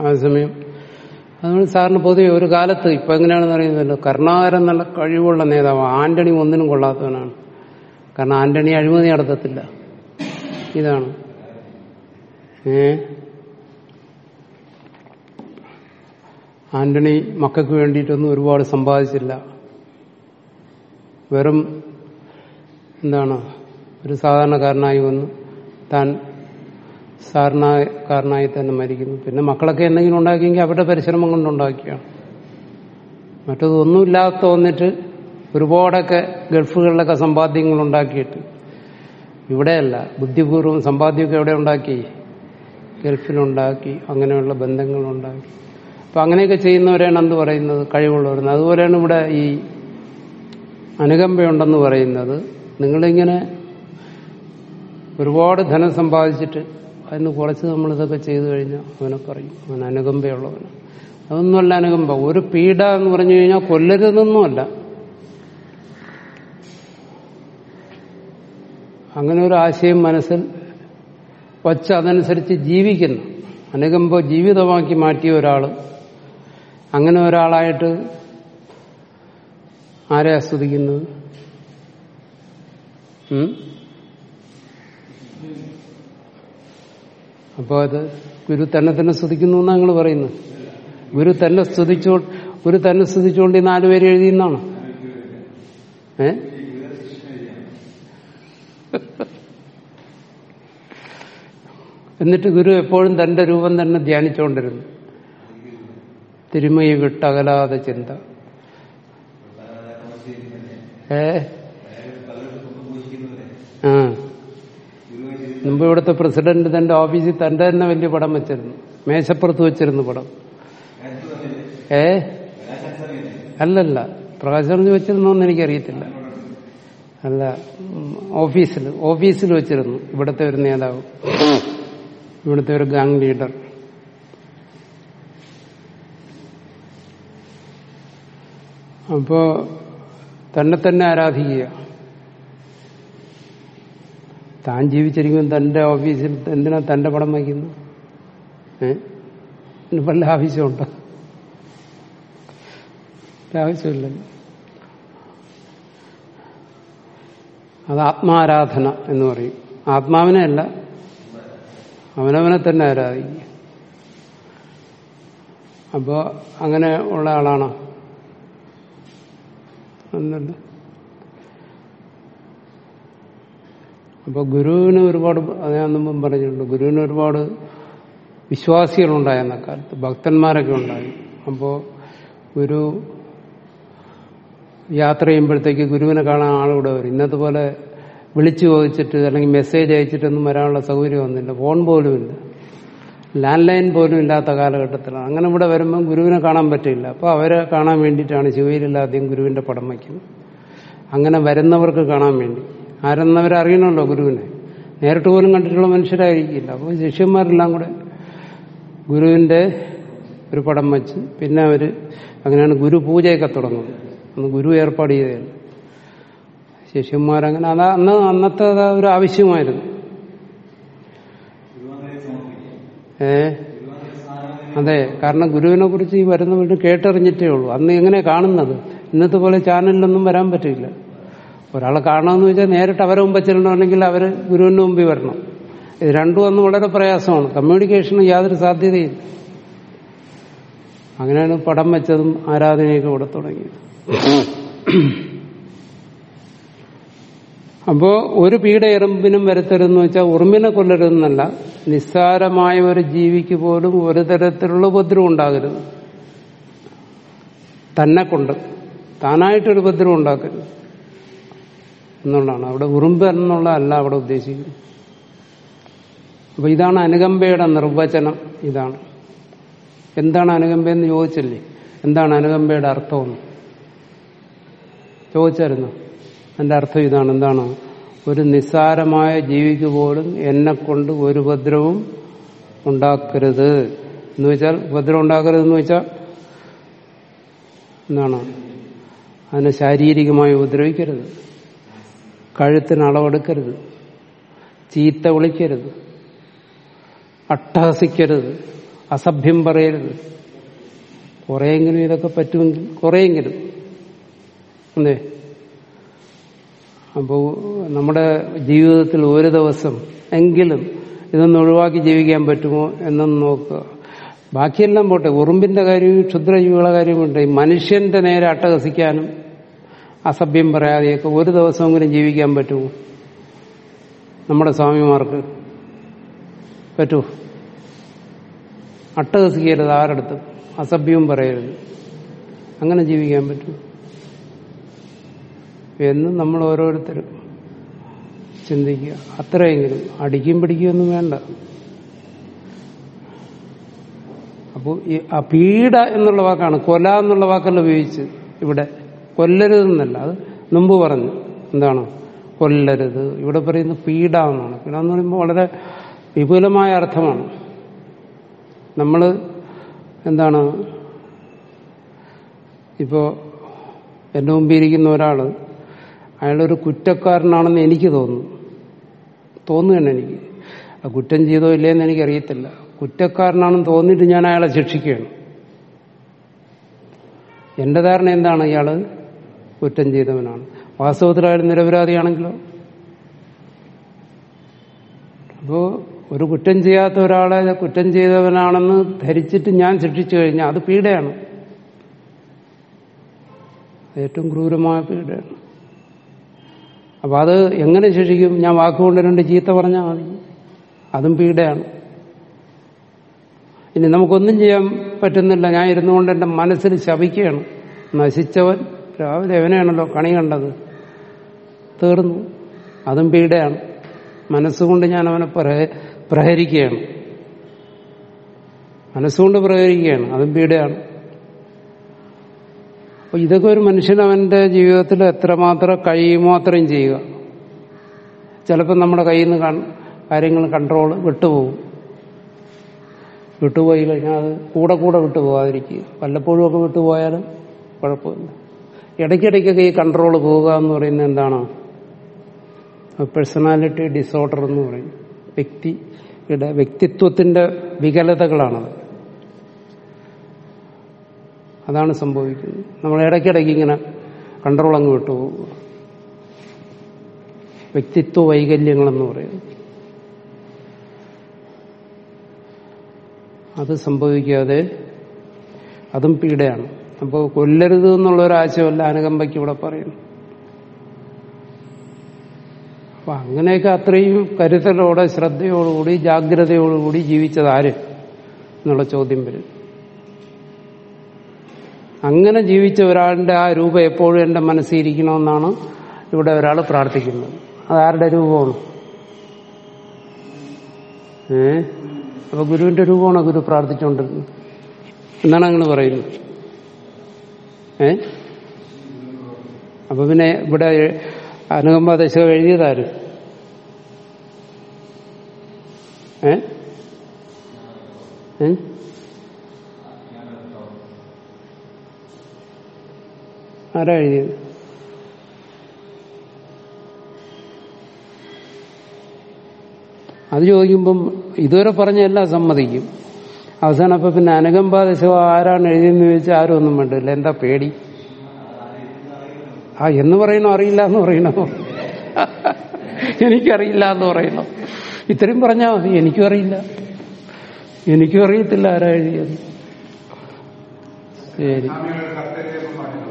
അതേസമയം അതുകൊണ്ട് സാറിന് പൊതുവെ ഒരു കാലത്ത് ഇപ്പൊ എങ്ങനെയാണെന്ന് അറിയുന്നല്ലോ കരുണാകരൻ നല്ല കഴിവുള്ള നേതാവ് ആന്റണി ഒന്നിനും കൊള്ളാത്തവനാണ് കാരണം ആന്റണി അഴിമതി നടത്തത്തില്ല ഇതാണ് ഏ ആന്റണി മക്കൾക്ക് വേണ്ടിയിട്ടൊന്നും ഒരുപാട് സമ്പാദിച്ചില്ല വെറും എന്താണ് ഒരു സാധാരണക്കാരനായി വന്ന് താൻ സാധാരണക്കാരനായി തന്നെ മരിക്കുന്നു പിന്നെ മക്കളൊക്കെ എന്തെങ്കിലും ഉണ്ടാക്കിയെങ്കിൽ അവരുടെ പരിശ്രമം കൊണ്ടുണ്ടാക്കിയാണ് മറ്റതൊന്നുമില്ലാത്ത വന്നിട്ട് ഒരുപാടൊക്കെ ഗൾഫുകളിലൊക്കെ സമ്പാദ്യങ്ങൾ ഉണ്ടാക്കിയിട്ട് ഇവിടെയല്ല ബുദ്ധിപൂർവ്വം സമ്പാദ്യമൊക്കെ എവിടെ ഉണ്ടാക്കി ഗൾഫിലുണ്ടാക്കി അങ്ങനെയുള്ള ബന്ധങ്ങളുണ്ടാക്കി അപ്പൊ അങ്ങനെയൊക്കെ ചെയ്യുന്നവരെയാണ് എന്ത് പറയുന്നത് കഴിവുള്ളവരെന്ന് അതുപോലെയാണ് ഇവിടെ ഈ അനുകമ്പയുണ്ടെന്ന് പറയുന്നത് നിങ്ങളിങ്ങനെ ഒരുപാട് ധനം സമ്പാദിച്ചിട്ട് അതിന് കുറച്ച് നമ്മൾ ഇതൊക്കെ ചെയ്തു കഴിഞ്ഞാൽ അവനെ പറയും അവൻ അനുകമ്പയുള്ളവന് അതൊന്നുമല്ല അനുകമ്പ ഒരു പീഡ എന്ന് പറഞ്ഞു കഴിഞ്ഞാൽ കൊല്ലരുതെന്നൊന്നുമല്ല അങ്ങനെ ഒരു ആശയം മനസ്സിൽ വച്ച് അതനുസരിച്ച് ജീവിക്കുന്നു അനുകമ്പ ജീവിതമാക്കി മാറ്റിയ ഒരാൾ അങ്ങനെ ഒരാളായിട്ട് ആരെ ആസ്വദിക്കുന്നത് ഉം? അപ്പോൾ അത് ഗുരു തന്നെ തന്നെ സ്തുതിക്കുന്നു എന്നാണ് നിങ്ങൾ പറയുന്നത് ഗുരു തന്നെ സ്തുതിച്ചോ ഗുരു തന്നെ സ്തുതിച്ചുകൊണ്ട് ഈ നാലുപേര് എഴുതിയെന്നാണ് ഏ എന്നിട്ട് ഗുരു എപ്പോഴും തന്റെ രൂപം തന്നെ ധ്യാനിച്ചുകൊണ്ടിരുന്നു തിരുമൈ വിട്ടകലാതെ ചിന്ത ഏ ആ മുമ്പ് ഇവിടുത്തെ പ്രസിഡന്റ് തന്റെ ഓഫീസിൽ തന്റെ തന്നെ വലിയ പടം വെച്ചിരുന്നു മേശപ്പുറത്ത് വെച്ചിരുന്നു പടം ഏ അല്ലല്ല പ്രകാശനം വെച്ചിരുന്നോന്ന് എനിക്കറിയത്തില്ല അല്ല ഉം, ഓഫീസിൽ ഓഫീസിൽ വെച്ചിരുന്നു ഇവിടുത്തെ ഒരു നേതാവ് ഇവിടുത്തെ ഒരു ഗാങ് ലീഡർ അപ്പോ തന്നെ തന്നെ ആരാധിക്കുക താൻ ജീവിച്ചിരിക്കുമ്പോൾ തന്റെ ഓഫീസിൽ എന്തിനാ തന്റെ പടം വയ്ക്കുന്നു ഏ ഇതിന് വല്ല ആവശ്യമുണ്ടോ ഒരു ആവശ്യമില്ലല്ലോ അത് ആത്മാരാധന എന്ന് പറയും ആത്മാവിനെ അല്ല അവനവനെ തന്നെ ആരാധിക്കുക അപ്പോ അങ്ങനെ ഉള്ള ആളാണോ അല്ലല്ലോ അപ്പൊ ഗുരുവിന് ഒരുപാട് അത് ഞാൻ മുമ്പ് പറഞ്ഞിട്ടുണ്ട് ഗുരുവിന് ഒരുപാട് വിശ്വാസികളുണ്ടായി എന്ന കാലത്ത് ഭക്തന്മാരൊക്കെ ഉണ്ടായി അപ്പോ ഗുരു യാത്ര ചെയ്യുമ്പോഴത്തേക്ക് ഗുരുവിനെ കാണാൻ ആളിവിടെ വരും ഇന്നത്തെ പോലെ വിളിച്ചു ചോദിച്ചിട്ട് അല്ലെങ്കിൽ മെസ്സേജ് അയച്ചിട്ടൊന്നും വരാനുള്ള സൗകര്യം ഒന്നുമില്ല ഫോൺ പോലും ഇല്ല ലാൻഡ് ലൈൻ പോലും ഇല്ലാത്ത കാലഘട്ടത്തിലാണ് അങ്ങനെ ഇവിടെ വരുമ്പം ഗുരുവിനെ കാണാൻ പറ്റില്ല അപ്പോൾ അവരെ കാണാൻ വേണ്ടിയിട്ടാണ് ശിവയിലിൽ ആദ്യം ഗുരുവിന്റെ പടം വയ്ക്കുന്നത് അങ്ങനെ വരുന്നവർക്ക് കാണാൻ വേണ്ടി ആരെന്നവരെ അറിയണമല്ലോ ഗുരുവിനെ നേരിട്ട് പോലും കണ്ടിട്ടുള്ള മനുഷ്യരായിരിക്കില്ല അപ്പോൾ ശിഷ്യന്മാരെല്ലാം കൂടെ ഗുരുവിന്റെ ഒരു പടം വെച്ച് പിന്നെ അവര് അങ്ങനെയാണ് ഗുരു പൂജയൊക്കെ തുടങ്ങുന്നത് അന്ന് ഗുരു ഏർപ്പാട് ചെയ്തതാണ് ശിഷ്യന്മാരങ്ങനെ അതാ അന്ന് അന്നത്തെ അത് ഒരു ആവശ്യമായിരുന്നു ഏ അതെ കാരണം ഗുരുവിനെ കുറിച്ച് ഈ വരുന്ന വീണ്ടും കേട്ടറിഞ്ഞിട്ടേ ഉള്ളൂ അന്ന് എങ്ങനെ കാണുന്നത് ഇന്നത്തെ പോലെ ചാനലിലൊന്നും വരാൻ പറ്റില്ല ഒരാളെ കാണണമെന്ന് വെച്ചാൽ നേരിട്ട് അവരെ മുമ്പ് ചെല്ലണമെങ്കിൽ അവർ ഗുരുവിന്റെ മുമ്പിൽ വരണം ഇത് രണ്ടും അന്ന് വളരെ പ്രയാസമാണ് കമ്മ്യൂണിക്കേഷന് യാതൊരു സാധ്യതയില്ല അങ്ങനെയാണ് പടം വെച്ചതും ആരാധനയൊക്കെ ഇവിടെ തുടങ്ങിയത് അപ്പോ ഒരു പീഡ എറുമ്പിനും വരുത്തരുതെന്ന് വെച്ചാൽ ഉറുമ്പിനെ കൊല്ലരുതെന്നല്ല നിസ്സാരമായ ഒരു ജീവിക്ക് പോലും ഒരു തരത്തിലുള്ള ഉപദ്രവം ഉണ്ടാകരുത് തന്നെ കൊണ്ട് താനായിട്ടൊരു ഉപദ്രവം ഉണ്ടാക്കരുത് എന്നുള്ളതാണ് അവിടെ ഉറുമ്പ് എന്നുള്ള അല്ല അവിടെ ഉദ്ദേശിക്കുന്നത് അപ്പൊ ഇതാണ് അനുകമ്പയുടെ നിർവചനം ഇതാണ് എന്താണ് അനുകമ്പയെന്ന് ചോദിച്ചില്ലേ എന്താണ് അനുകമ്പയുടെ അർത്ഥമെന്ന് ചോദിച്ചായിരുന്നു അതിന്റെ അർത്ഥം ഇതാണ് എന്താണ് ഒരു നിസ്സാരമായ ജീവിക്ക് പോലും എന്നെ കൊണ്ട് ഒരു ഉപദ്രവവും ഉണ്ടാക്കരുത് എന്ന് വെച്ചാൽ ഉപദ്രവം ഉണ്ടാക്കരുത് എന്ന് വെച്ചാൽ എന്താണ് അതിനെ ശാരീരികമായി ഉപദ്രവിക്കരുത് കഴുത്തിന് അളവെടുക്കരുത് ചീത്ത വിളിക്കരുത് അട്ടഹസിക്കരുത് അസഭ്യം പറയരുത് കുറെയെങ്കിലും ഇതൊക്കെ പറ്റുമെങ്കിൽ കുറെയെങ്കിലും അല്ലേ അപ്പോൾ നമ്മുടെ ജീവിതത്തിൽ ഒരു ദിവസം എങ്കിലും ഇതൊന്ന് ഒഴിവാക്കി ജീവിക്കാൻ പറ്റുമോ എന്നൊന്ന് നോക്കുക ബാക്കിയെല്ലാം പോട്ടെ ഉറുമ്പിന്റെ കാര്യവും ക്ഷുദ്രജീവികളെ കാര്യമുണ്ട് ഈ മനുഷ്യന്റെ നേരെ അട്ടഹസിക്കാനും അസഭ്യം പറയാതെയൊക്കെ ഒരു ദിവസമെങ്കിലും ജീവിക്കാൻ പറ്റുമോ നമ്മുടെ സ്വാമിമാർക്ക് പറ്റുമോ അട്ടഹസിക്കരുത് ആരടുത്ത് അസഭ്യവും പറയരുത് അങ്ങനെ ജീവിക്കാൻ പറ്റുമോ എന്ന് നമ്മൾ ഓരോരുത്തരും ചിന്തിക്കുക അത്രയെങ്കിലും അടിക്കും പിടിക്കുകയൊന്നും വേണ്ട അപ്പോൾ ഈ ആ പീഡ എന്നുള്ള വാക്കാണ് കൊല എന്നുള്ള വാക്കല്ല ഉപയോഗിച്ച് ഇവിടെ കൊല്ലരുതെന്നല്ല അത് മുമ്പ് പറഞ്ഞു എന്താണ് കൊല്ലരുത് ഇവിടെ പറയുന്നത് പീഡ എന്നാണ് പീഡ എന്ന് പറയുമ്പോൾ വളരെ വിപുലമായ അർത്ഥമാണ് നമ്മൾ എന്താണ് ഇപ്പോ എന്റെ മുമ്പിൽ ഇരിക്കുന്ന ഒരാള് അയാളൊരു കുറ്റക്കാരനാണെന്ന് എനിക്ക് തോന്നുന്നു തോന്നുകയാണ് എനിക്ക് ആ കുറ്റം ചെയ്തോ ഇല്ലയെന്ന് എനിക്കറിയത്തില്ല കുറ്റക്കാരനാണെന്ന് തോന്നിയിട്ട് ഞാൻ അയാളെ ശിക്ഷിക്കുകയാണ് എന്റെ ധാരണ എന്താണ് ഇയാള് കുറ്റം ചെയ്തവനാണ് വാസ്തവത്തിൽ അയാൾ നിരപരാധിയാണെങ്കിലോ അപ്പോ ഒരു കുറ്റം ചെയ്യാത്ത ഒരാളെ കുറ്റം ചെയ്തവനാണെന്ന് ധരിച്ചിട്ട് ഞാൻ ശിക്ഷിച്ചു കഴിഞ്ഞാൽ അത് പീഡയാണ് ഏറ്റവും ക്രൂരമായ പീഡയാണ് അപ്പൊ അത് എങ്ങനെ ശിക്ഷിക്കും ഞാൻ വാക്കുകൊണ്ട് രണ്ട് ചീത്ത പറഞ്ഞാൽ മതി അതും പീഡയാണ് ഇനി നമുക്കൊന്നും ചെയ്യാൻ പറ്റുന്നില്ല ഞാൻ ഇരുന്നുകൊണ്ട് എന്റെ മനസ്സിൽ ശപിക്കുകയാണ് നശിച്ചവൻ രാവിലെ എവനെയാണല്ലോ കണി കണ്ടത് തീർന്നു അതും പീഡയാണ് മനസ്സുകൊണ്ട് ഞാൻ അവനെ പ്രഹ- പ്രഹരിക്കുകയാണ് മനസ്സുകൊണ്ട് പ്രഹരിക്കുകയാണ് അതും പീഡയാണ് അപ്പൊ ഇതൊക്കെ ഒരു മനുഷ്യൻ അവന്റെ ജീവിതത്തിൽ എത്രമാത്രം കഴിയുമോ അത്രയും ചെയ്യുക ചിലപ്പോൾ നമ്മുടെ കയ്യിൽ നിന്ന് കൺ- കാര്യങ്ങൾ കൺട്രോൾ വിട്ടുപോകും വിട്ടുപോയി കഴിഞ്ഞാൽ അത് കൂടെ കൂടെ വിട്ടുപോകാതിരിക്കുക വല്ലപ്പോഴും ഒക്കെ വിട്ടുപോയാലും കുഴപ്പമില്ല ഇടയ്ക്കിടയ്ക്കൊക്കെ ഈ കൺട്രോൾ പോവുക എന്ന് പറയുന്നത് എന്താണ് പേഴ്സണാലിറ്റി ഡിസോർഡർ എന്ന് പറയും വ്യക്തിയുടെ വ്യക്തിത്വത്തിന്റെ വികലതകളാണത് അതാണ് സംഭവിക്കുന്നത് നമ്മൾ ഇടയ്ക്കിടയ്ക്ക് ഇങ്ങനെ കൺട്രോൾ അങ്ങ് വിട്ടുപോകുക വ്യക്തിത്വ വൈകല്യങ്ങളെന്ന് പറയും അത് സംഭവിക്കാതെ അതും പീഡയാണ് അപ്പോൾ കൊല്ലരുത് എന്നുള്ള ഒരു ആശയമല്ല അനുകമ്പയ്ക്ക് ഇവിടെ പറയുന്നു അപ്പൊ അങ്ങനെയൊക്കെ അത്രയും കരുതലോടെ ശ്രദ്ധയോടുകൂടി ജാഗ്രതയോടുകൂടി ജീവിച്ചത് ആര് എന്നുള്ള ചോദ്യം വരും അങ്ങനെ ജീവിച്ച ഒരാളുടെ ആ രൂപം എപ്പോഴും എന്റെ മനസ്സിൽ ഇരിക്കണമെന്നാണ് ഇവിടെ ഒരാൾ പ്രാർത്ഥിക്കുന്നത് അതാരുടെ രൂപമാണ് ഏ അപ്പൊ ഗുരുവിന്റെ രൂപമാണ് ഗുരു പ്രാർത്ഥിച്ചുകൊണ്ടിരുന്നത് എന്നാണ് അങ്ങനെ പറയുന്നത് ഏ അപ്പൊ പിന്നെ ഇവിടെ അനുകമ്പ ദശകം എഴുതിയതാര് ഏ ഏ ആരാ എഴുതിയത് അത് ചോദിക്കുമ്പം ഇതുവരെ പറഞ്ഞ എല്ലാം സമ്മതിക്കും അവസാനം അപ്പൊ പിന്നെ അനുകമ്പാദശം ആരാണ് എഴുതിയെന്ന് ചോദിച്ചാൽ ആരും ഒന്നും വേണ്ടില്ല എന്താ പേടി ആ എന്ന് പറയണോ അറിയില്ല എന്ന് പറയണോ എനിക്കറിയില്ല എന്ന് പറയണോ ഇത്രയും പറഞ്ഞാൽ മതി എനിക്കും അറിയില്ല എനിക്കും അറിയത്തില്ല ആരാ എഴുതിയത് ശരി സ്വാമിയുടെ കത്തെഴുതിയപ്പോൾ പറഞ്ഞു